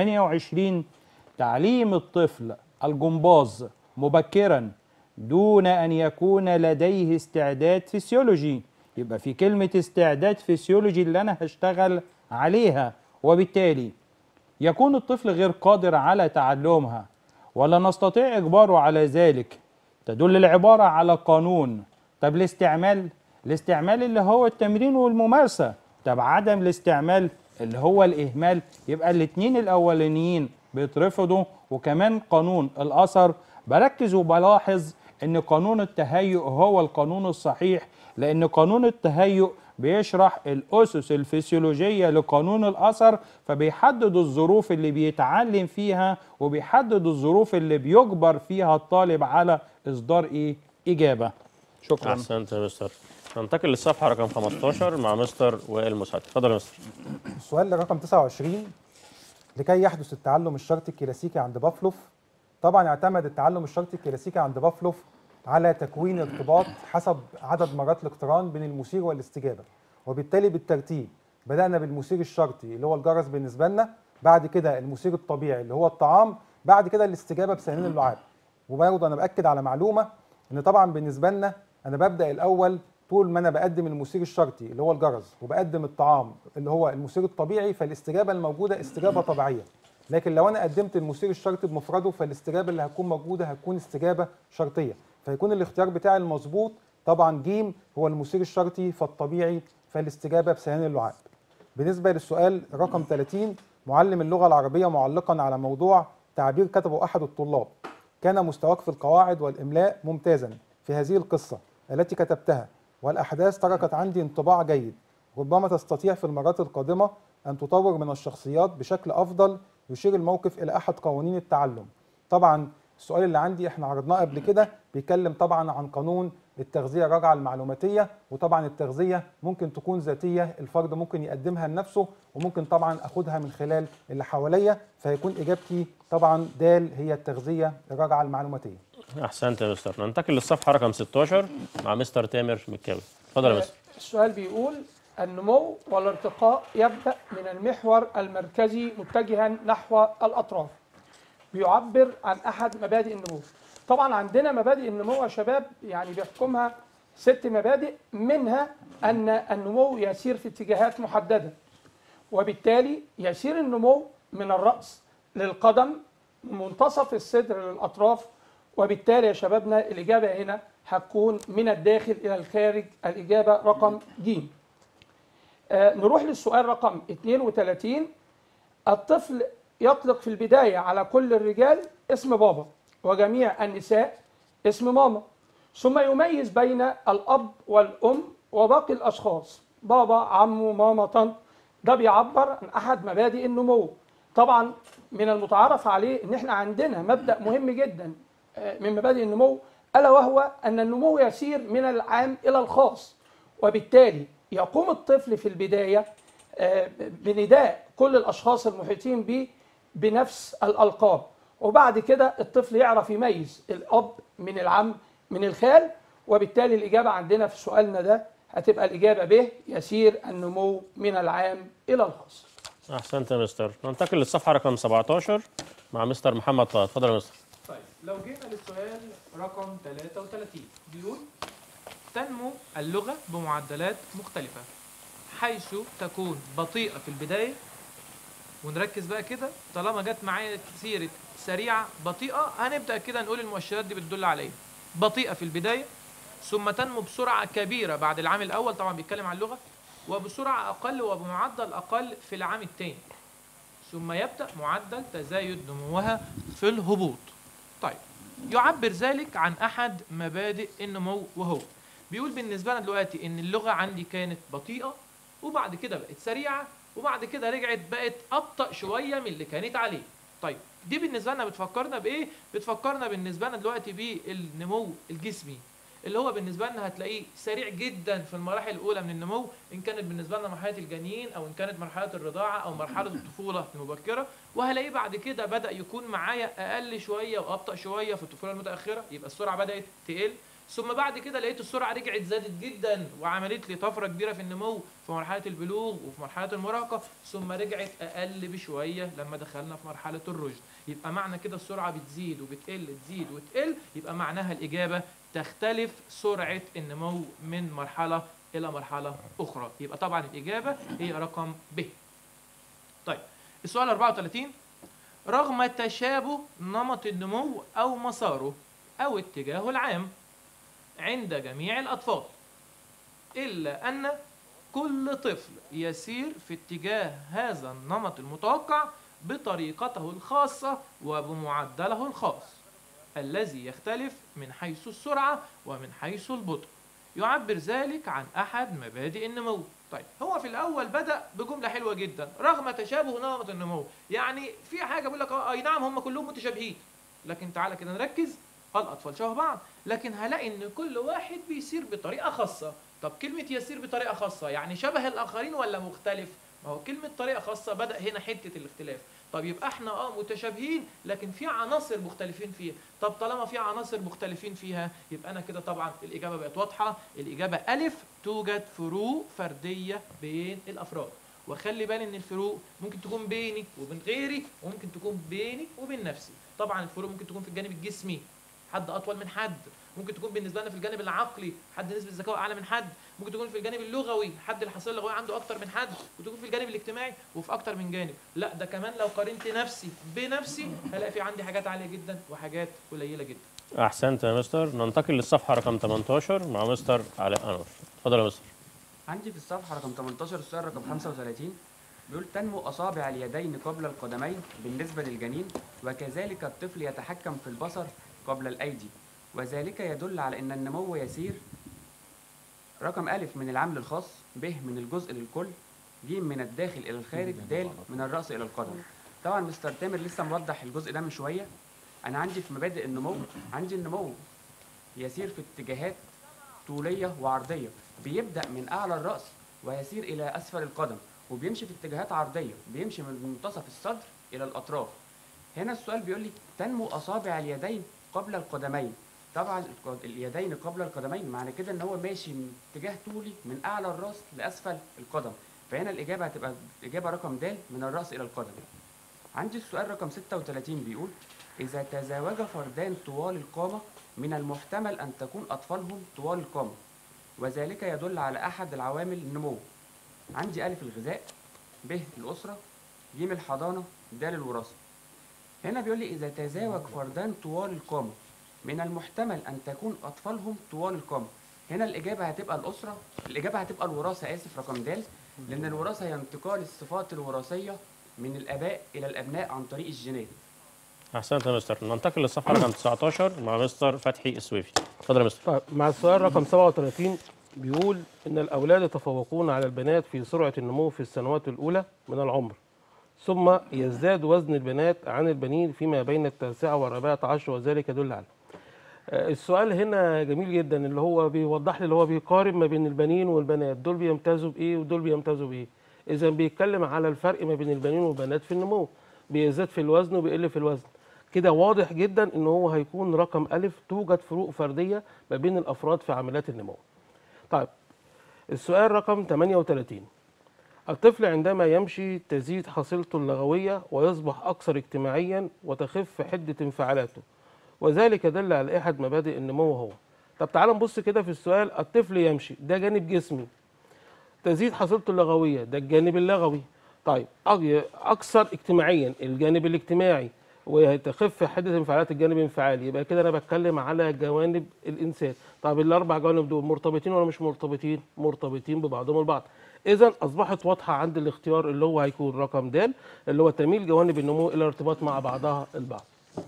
S3: 28 تعليم الطفل الجمباز مبكرا دون أن يكون لديه استعداد فسيولوجي يبقى في كلمة استعداد فسيولوجي اللي أنا هشتغل عليها وبالتالي يكون الطفل غير قادر على تعلمها ولا نستطيع إجباره على ذلك تدل العبارة على قانون طب الاستعمال الاستعمال اللي هو التمرين والممارسة طب عدم الاستعمال اللي هو الإهمال يبقى الاتنين الأولانيين بيترفضوا وكمان قانون الأثر بركز وبلاحظ ان قانون التهيؤ هو القانون الصحيح لان قانون التهيؤ بيشرح الاسس الفسيولوجيه لقانون الاثر فبيحدد الظروف اللي بيتعلم فيها وبيحدد الظروف اللي بيجبر فيها الطالب على اصدار ايه اجابه شكرا
S1: احسنت يا مستر ننتقل للصفحه رقم 15 مع مستر وائل مسعد اتفضل يا مستر
S4: السؤال رقم 29 لكي يحدث التعلم الشرطي الكلاسيكي عند بافلوف طبعا اعتمد التعلم الشرطي الكلاسيكي عند بافلوف على تكوين ارتباط حسب عدد مرات الاقتران بين المثير والاستجابه وبالتالي بالترتيب بدانا بالمثير الشرطي اللي هو الجرس بالنسبه لنا بعد كده المثير الطبيعي اللي هو الطعام بعد كده الاستجابه بسنين اللعاب وبرضه انا باكد على معلومه ان طبعا بالنسبه لنا انا ببدا الاول طول ما انا بقدم المثير الشرطي اللي هو الجرس وبقدم الطعام اللي هو المثير الطبيعي فالاستجابه الموجوده استجابه طبيعيه لكن لو انا قدمت المثير الشرطي بمفرده فالاستجابه اللي هتكون موجوده هتكون استجابه شرطيه فيكون الاختيار بتاعي المظبوط طبعا ج هو المثير الشرطي فالطبيعي فالاستجابه بسيان اللعاب بالنسبه للسؤال رقم 30 معلم اللغه العربيه معلقا على موضوع تعبير كتبه احد الطلاب كان مستواك في القواعد والاملاء ممتازا في هذه القصه التي كتبتها والاحداث تركت عندي انطباع جيد ربما تستطيع في المرات القادمه ان تطور من الشخصيات بشكل افضل يشير الموقف الى احد قوانين التعلم طبعا السؤال اللي عندي احنا عرضناه قبل كده بيتكلم طبعا عن قانون التغذيه الراجعه المعلوماتيه وطبعا التغذيه ممكن تكون ذاتيه الفرد ممكن يقدمها لنفسه وممكن طبعا اخدها من خلال اللي حواليا فيكون اجابتي طبعا د هي التغذيه الراجعه المعلوماتيه
S1: احسنت يا مستر ننتقل للصفحه رقم 16 مع مستر تامر مكاوي اتفضل يا مستر
S5: السؤال بيقول النمو والارتقاء يبدأ من المحور المركزي متجها نحو الأطراف بيعبر عن أحد مبادئ النمو طبعا عندنا مبادئ النمو يا شباب يعني بيحكمها ست مبادئ منها أن النمو يسير في اتجاهات محددة وبالتالي يسير النمو من الرأس للقدم من منتصف الصدر للأطراف وبالتالي يا شبابنا الإجابة هنا هتكون من الداخل إلى الخارج الإجابة رقم ج آه، نروح للسؤال رقم 32 الطفل يطلق في البداية على كل الرجال اسم بابا وجميع النساء اسم ماما ثم يميز بين الأب والأم وباقي الأشخاص بابا عمو ماما طنط ده بيعبر عن أحد مبادئ النمو طبعا من المتعارف عليه ان احنا عندنا مبدأ مهم جدا آه، من مبادئ النمو ألا وهو أن النمو يسير من العام إلى الخاص وبالتالي يقوم الطفل في البداية آه، بنداء كل الأشخاص المحيطين به بنفس الألقاب وبعد كده الطفل يعرف يميز الأب من العم من الخال وبالتالي الإجابة عندنا في سؤالنا ده هتبقى الإجابة ب يسير النمو من العام إلى الخاص
S1: احسنت يا مستر ننتقل للصفحه رقم 17 مع مستر محمد طه اتفضل يا مستر
S6: طيب لو جينا للسؤال رقم 33 بيقول تنمو اللغة بمعدلات مختلفة حيث تكون بطيئة في البداية ونركز بقى كده طالما جت معايا سيرة سريعة بطيئة هنبدأ كده نقول المؤشرات دي بتدل على ايه بطيئة في البداية ثم تنمو بسرعة كبيرة بعد العام الأول طبعا بيتكلم عن اللغة وبسرعة أقل وبمعدل أقل في العام الثاني ثم يبدأ معدل تزايد نموها في الهبوط طيب يعبر ذلك عن أحد مبادئ النمو وهو بيقول بالنسبة لنا دلوقتي إن اللغة عندي كانت بطيئة وبعد كده بقت سريعة وبعد كده رجعت بقت أبطأ شوية من اللي كانت عليه طيب دي بالنسبة لنا بتفكرنا بإيه؟ بتفكرنا بالنسبة لنا دلوقتي بالنمو الجسمي اللي هو بالنسبة لنا هتلاقيه سريع جدا في المراحل الأولى من النمو إن كانت بالنسبة لنا مرحلة الجنين أو إن كانت مرحلة الرضاعة أو مرحلة الطفولة المبكرة وهلاقيه بعد كده بدأ يكون معايا أقل شوية وأبطأ شوية في الطفولة المتأخرة يبقى السرعة بدأت تقل ثم بعد كده لقيت السرعة رجعت زادت جدا وعملت لي طفرة كبيرة في النمو في مرحلة البلوغ وفي مرحلة المراهقة ثم رجعت أقل بشوية لما دخلنا في مرحلة الرشد يبقى معنى كده السرعة بتزيد وبتقل تزيد وتقل يبقى معناها الإجابة تختلف سرعة النمو من مرحلة إلى مرحلة أخرى يبقى طبعا الإجابة هي رقم ب طيب السؤال 34 رغم تشابه نمط النمو أو مساره أو اتجاهه العام عند جميع الأطفال إلا أن كل طفل يسير في اتجاه هذا النمط المتوقع بطريقته الخاصة وبمعدله الخاص الذي يختلف من حيث السرعة ومن حيث البطء يعبر ذلك عن أحد مبادئ النمو طيب هو في الأول بدأ بجملة حلوة جدا رغم تشابه نمط النمو يعني في حاجة بيقول لك آه، أي نعم هم كلهم متشابهين لكن تعالى كده نركز الأطفال شبه بعض لكن هلاقي إن كل واحد بيسير بطريقة خاصة طب كلمة يسير بطريقة خاصة يعني شبه الآخرين ولا مختلف ما هو كلمة طريقة خاصة بدأ هنا حتة الاختلاف طب يبقى احنا اه متشابهين لكن في عناصر مختلفين فيها طب طالما في عناصر مختلفين فيها يبقى انا كده طبعا الاجابه بقت واضحه الاجابه الف توجد فروق فرديه بين الافراد وخلي بالي ان الفروق ممكن تكون بيني وبين غيري وممكن تكون بيني وبين نفسي طبعا الفروق ممكن تكون في الجانب الجسمي حد اطول من حد ممكن تكون بالنسبه لنا في الجانب العقلي حد نسبه ذكاء اعلى من حد ممكن تكون في الجانب اللغوي حد الحصيله اللغويه عنده اكتر من حد وتكون في الجانب الاجتماعي وفي اكتر من جانب لا ده كمان لو قارنت نفسي بنفسي هلاقي في عندي حاجات عاليه جدا وحاجات قليله جدا
S1: احسنت يا مستر ننتقل للصفحه رقم 18 مع مستر علاء انور اتفضل يا مستر
S7: عندي في الصفحة رقم 18 السؤال رقم 35 بيقول تنمو أصابع اليدين قبل القدمين بالنسبة للجنين وكذلك الطفل يتحكم في البصر قبل الأيدي وذلك يدل على أن النمو يسير رقم ألف من العمل الخاص ب من الجزء للكل ج من الداخل إلى الخارج د من الرأس إلى القدم طبعا مستر تامر لسه موضح الجزء ده من شوية أنا عندي في مبادئ النمو عندي النمو يسير في اتجاهات طولية وعرضية بيبدأ من أعلى الرأس ويسير إلى أسفل القدم وبيمشي في اتجاهات عرضية بيمشي من منتصف الصدر إلى الأطراف هنا السؤال بيقول لي تنمو أصابع اليدين قبل القدمين طبعا الق- اليدين قبل القدمين معنى كده ان هو ماشي من اتجاه طولي من اعلى الراس لاسفل القدم فهنا الاجابه هتبقى الاجابه رقم د من الراس الى القدم عندي السؤال رقم 36 بيقول اذا تزاوج فردان طوال القامه من المحتمل ان تكون اطفالهم طوال القامه وذلك يدل على احد العوامل النمو عندي الف الغذاء ب الاسره ج الحضانه د الوراثه هنا بيقول لي اذا تزاوج فردان طوال القامه من المحتمل ان تكون اطفالهم طوال القامه هنا الاجابه هتبقى الاسره الاجابه هتبقى الوراثه اسف رقم د لان الوراثه هي انتقال الصفات الوراثيه من الاباء الى الابناء عن طريق الجينات
S1: احسنت يا مستر ننتقل للصفحه رقم 19 مع مستر فتحي السويفي اتفضل يا مستر
S2: طيب مع السؤال رقم 37 بيقول ان الاولاد يتفوقون على البنات في سرعه النمو في السنوات الاولى من العمر ثم يزداد وزن البنات عن البنين فيما بين التاسعه والرابعه عشر وذلك يدل على آه، السؤال هنا جميل جدا اللي هو بيوضح لي اللي هو بيقارن ما بين البنين والبنات دول بيمتازوا بايه ودول بيمتازوا بايه اذا بيتكلم على الفرق ما بين البنين والبنات في النمو بيزداد في الوزن وبيقل في الوزن كده واضح جدا ان هو هيكون رقم الف توجد فروق فرديه ما بين الافراد في عمليات النمو طيب السؤال رقم 38 الطفل عندما يمشي تزيد حصيلته اللغويه ويصبح اكثر اجتماعيا وتخف حده انفعالاته وذلك دل على احد مبادئ النمو هو طب تعال نبص كده في السؤال الطفل يمشي ده جانب جسمي تزيد حصيلته اللغويه ده الجانب اللغوي طيب أج- اكثر اجتماعيا الجانب الاجتماعي وتخف حده انفعالات الجانب الانفعالي يبقى كده انا بتكلم على جوانب الانسان طب الاربع جوانب دول مرتبطين ولا مش مرتبطين مرتبطين ببعضهم البعض اذا اصبحت واضحه عند الاختيار اللي هو هيكون رقم د اللي هو تميل جوانب النمو الى الارتباط مع بعضها البعض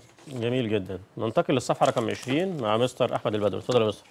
S1: جميل جدا ننتقل للصفحه رقم 20 مع مستر احمد البدوي اتفضل يا مستر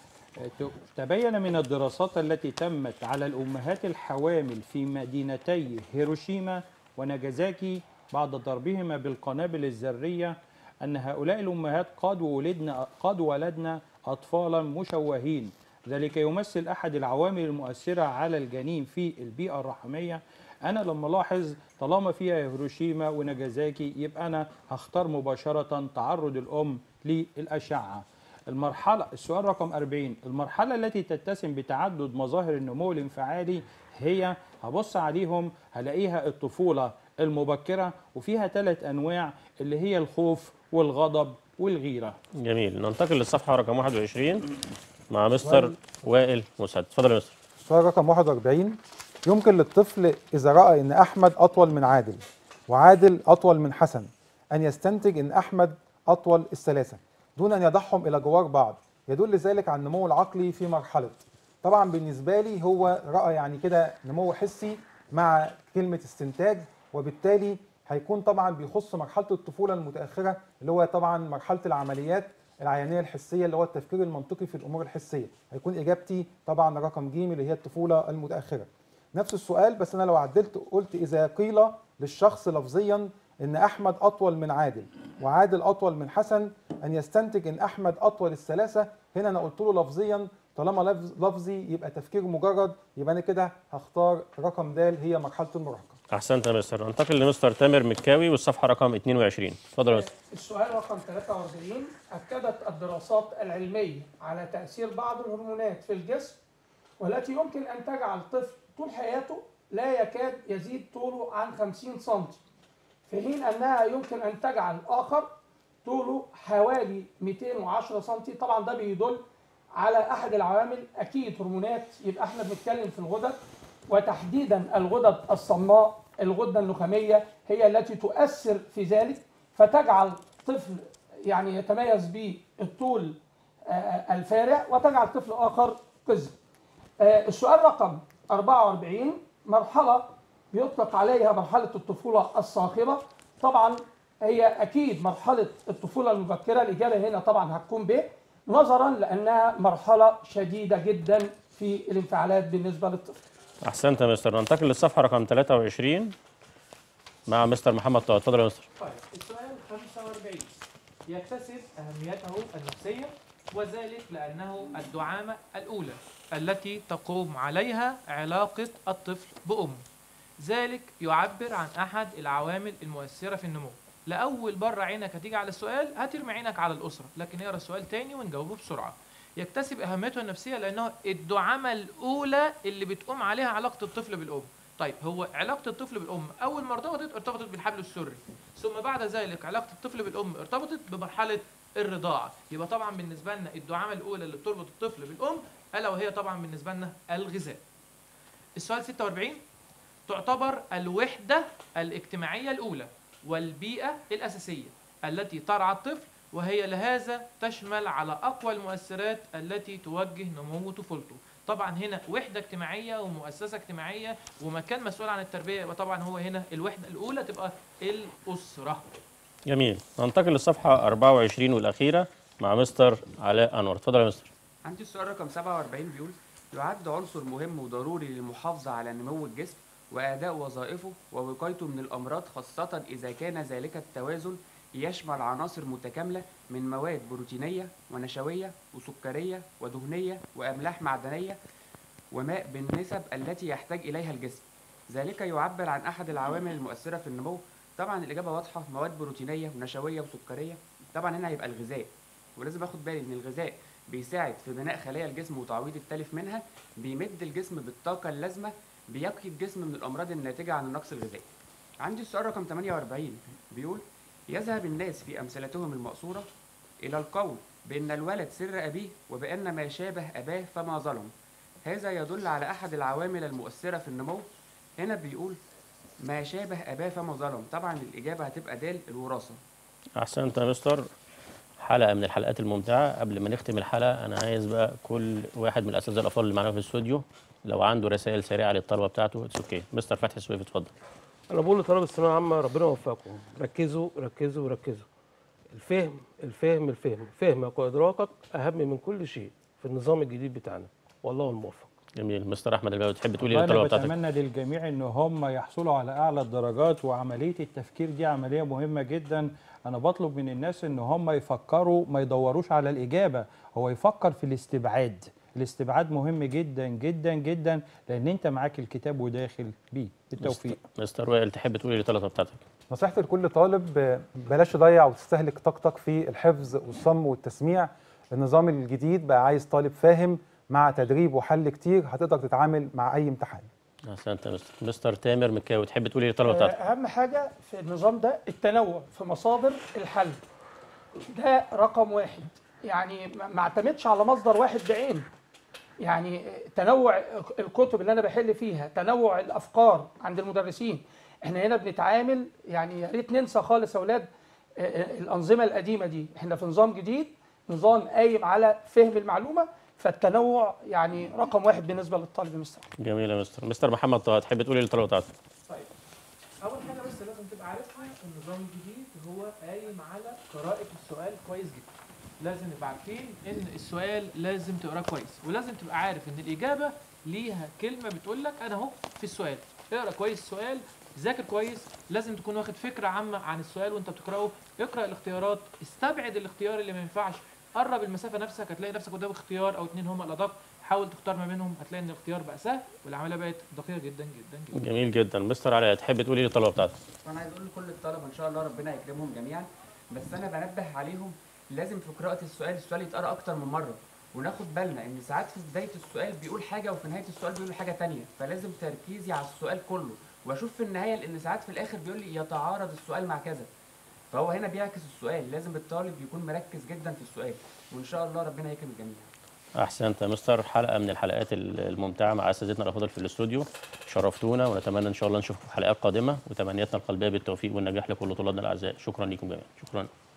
S3: تبين من الدراسات التي تمت على الأمهات الحوامل في مدينتي هيروشيما وناجازاكي بعد ضربهما بالقنابل الذرية أن هؤلاء الأمهات قد ولدن قد ولدن أطفالا مشوهين ذلك يمثل أحد العوامل المؤثرة على الجنين في البيئة الرحمية أنا لما ألاحظ طالما فيها هيروشيما وناجازاكي يبقى أنا هختار مباشرة تعرض الأم للأشعة المرحلة السؤال رقم 40 المرحلة التي تتسم بتعدد مظاهر النمو الانفعالي هي هبص عليهم هلاقيها الطفولة المبكرة وفيها ثلاث أنواع اللي هي الخوف والغضب والغيرة
S1: جميل ننتقل للصفحه رقم 21 مع مستر وائل مسعد اتفضل يا مستر
S4: سؤال رقم 41 يمكن للطفل إذا رأى أن أحمد أطول من عادل وعادل أطول من حسن أن يستنتج أن أحمد أطول الثلاثة دون أن يضعهم إلى جوار بعض يدل ذلك على النمو العقلي في مرحلة طبعا بالنسبة لي هو رأى يعني كده نمو حسي مع كلمة استنتاج وبالتالي هيكون طبعا بيخص مرحلة الطفولة المتأخرة اللي هو طبعا مرحلة العمليات العيانية الحسية اللي هو التفكير المنطقي في الأمور الحسية هيكون إجابتي طبعا رقم ج اللي هي الطفولة المتأخرة نفس السؤال بس أنا لو عدلت قلت إذا قيل للشخص لفظيا إن أحمد أطول من عادل وعادل أطول من حسن أن يستنتج إن أحمد أطول الثلاثة هنا أنا قلت له لفظيا طالما لفظ لفظي يبقى تفكير مجرد يبقى أنا كده هختار رقم د هي مرحلة المراهقة
S1: احسنت يا مستر ننتقل لمستر تامر مكاوي والصفحه رقم 22 اتفضل يا مستر
S5: السؤال رقم 43 أكدت الدراسات العلمية على تأثير بعض الهرمونات في الجسم والتي يمكن أن تجعل طفل طول حياته لا يكاد يزيد طوله عن 50 سم في حين أنها يمكن أن تجعل آخر طوله حوالي 210 سم طبعا ده بيدل على أحد العوامل أكيد هرمونات يبقى احنا بنتكلم في الغدد وتحديدا الغدد الصماء الغدة النخامية هي التي تؤثر في ذلك فتجعل طفل يعني يتميز بالطول آه، الفارع وتجعل طفل آخر قزم آه، السؤال رقم 44 مرحلة بيطلق عليها مرحلة الطفولة الصاخبة طبعا هي أكيد مرحلة الطفولة المبكرة الإجابة هنا طبعا هتكون ب نظرا لأنها مرحلة شديدة جدا في الانفعالات بالنسبة للطفل
S1: احسنت يا مستر ننتقل للصفحه رقم 23 مع مستر محمد طه اتفضل يا مستر
S6: طيب السؤال 45 يكتسب أهميته النفسية وذلك لأنه الدعامة الأولى التي تقوم عليها علاقة الطفل بأمه ذلك يعبر عن أحد العوامل المؤثرة في النمو لأول مرة عينك هتيجي على السؤال هترمي عينك على الأسرة لكن اقرا السؤال تاني ونجاوبه بسرعة يكتسب أهميته النفسية لأنه الدعامة الأولى اللي بتقوم عليها علاقة الطفل بالأم طيب هو علاقة الطفل بالأم أول ما ارتبطت ارتبطت بالحبل السري ثم بعد ذلك علاقة الطفل بالأم ارتبطت بمرحلة الرضاعة يبقى طبعا بالنسبة لنا الدعامة الأولى اللي بتربط الطفل بالأم ألا وهي طبعا بالنسبة لنا الغذاء السؤال 46 تعتبر الوحدة الاجتماعية الأولى والبيئة الأساسية التي ترعى الطفل وهي لهذا تشمل على أقوى المؤثرات التي توجه نمو طفولته طبعا هنا وحدة اجتماعية ومؤسسة اجتماعية ومكان مسؤول عن التربية يبقى طبعا هو هنا الوحدة الأولى تبقى الأسرة
S1: جميل ننتقل للصفحه 24 والاخيره مع مستر علاء انور اتفضل يا مستر
S7: عندي السؤال رقم 47 بيقول يعد عنصر مهم وضروري للمحافظة على نمو الجسم وأداء وظائفه ووقايته من الأمراض خاصة إذا كان ذلك التوازن يشمل عناصر متكاملة من مواد بروتينية ونشوية وسكرية ودهنية وأملاح معدنية وماء بالنسب التي يحتاج إليها الجسم ذلك يعبر عن أحد العوامل المؤثرة في النمو طبعا الإجابة واضحة مواد بروتينية ونشوية وسكرية طبعا هنا هيبقى الغذاء ولازم اخد بالي ان الغذاء بيساعد في بناء خلايا الجسم وتعويض التلف منها بيمد الجسم بالطاقة اللازمة بيقي الجسم من الأمراض الناتجة عن النقص الغذائي عندي السؤال رقم 48 بيقول يذهب الناس في أمثلتهم المقصورة إلى القول بأن الولد سر أبيه وبأن ما شابه أباه فما ظلم هذا يدل على أحد العوامل المؤثرة في النمو هنا بيقول ما شابه أباه فما ظلم طبعا الإجابة هتبقى د الوراثة
S1: احسنت يا مستر حلقه من الحلقات الممتعه قبل ما نختم الحلقه انا عايز بقى كل واحد من الاساتذه الافاضل اللي معانا في الاستوديو لو عنده رسائل سريعه للطلبه بتاعته اتس اوكي مستر فتحي سويف اتفضل
S2: انا بقول لطلاب الثانويه العامه ربنا يوفقكم ركزوا ركزوا ركزوا الفهم الفهم الفهم فهمك وادراكك اهم من كل شيء في النظام الجديد بتاعنا والله الموفق
S1: جميل مستر احمد الباوي تحب تقول ايه
S3: والله
S1: للطلبه
S3: انا
S1: بتاعتك
S3: بتمنى للجميع ان هم يحصلوا على اعلى الدرجات وعمليه التفكير دي عمليه مهمه جدا انا بطلب من الناس ان هم يفكروا ما يدوروش على الاجابه هو يفكر في الاستبعاد الاستبعاد مهم جدا جدا جدا لان انت معاك الكتاب وداخل بيه بالتوفيق
S1: مستر وائل تحب تقول ايه للطلبه بتاعتك
S4: نصيحتي لكل طالب آه، بلاش تضيع وتستهلك طاقتك في الحفظ والصم والتسميع النظام الجديد بقى عايز طالب فاهم مع تدريب وحل كتير هتقدر تتعامل مع اي امتحان
S1: احسنت يا مستر مستر تامر مكاوي تحب تقول ايه للطلبه بتاعتك
S5: اهم حاجه في النظام ده التنوع في مصادر الحل ده رقم واحد يعني ما ما اعتمدش على مصدر واحد بعينه يعني تنوع الكتب اللي انا بحل فيها تنوع الافكار عند المدرسين احنا هنا بنتعامل يعني يا ريت ننسى خالص يا اولاد آه، آه، الانظمه القديمه دي احنا في نظام جديد نظام قايم على فهم المعلومه فالتنوع يعني رقم واحد بالنسبه للطالب المستوى
S1: جميل يا مستر مستر محمد طه تحب تقول ايه للطلبه بتاعتك
S6: طيب اول حاجه بس لازم تبقى عارفها النظام الجديد هو قايم على قراءه السؤال كويس جدا لازم نبقى عارفين ان السؤال لازم تقراه كويس ولازم تبقى عارف ان الاجابه ليها كلمه بتقول لك انا اهو في السؤال اقرا كويس السؤال ذاكر كويس لازم تكون واخد فكره عامه عن السؤال وانت بتقراه اقرا الاختيارات استبعد الاختيار اللي ما ينفعش قرب المسافه نفسك هتلاقي نفسك قدام اختيار او اتنين هما الادق حاول تختار ما بينهم هتلاقي ان الاختيار بقى سهل والعمليه بقت دقيقه جدا جدا جدا
S1: جميل جدا مستر علاء تحب تقول ايه للطلبه بتاعتك
S7: فانا عايز اقول لكل الطلبه ان شاء الله ربنا يكرمهم جميعا بس انا بنبه عليهم لازم في قراءه السؤال السؤال يتقرا اكتر من مره وناخد بالنا ان ساعات في بدايه السؤال بيقول حاجه وفي نهايه السؤال بيقول حاجه تانية فلازم تركيزي على السؤال كله واشوف في النهايه لان ساعات في الاخر بيقول لي يتعارض السؤال مع كذا فهو هنا بيعكس السؤال لازم الطالب يكون مركز جدا في السؤال وان شاء الله ربنا يكرم الجميع
S1: احسنت يا مستر حلقه من الحلقات الممتعه مع اساتذتنا الافاضل في الاستوديو شرفتونا ونتمنى ان شاء الله نشوفكم في حلقات قادمه وتمنياتنا القلبيه بالتوفيق والنجاح لكل طلابنا الاعزاء شكرا لكم جميعا شكرا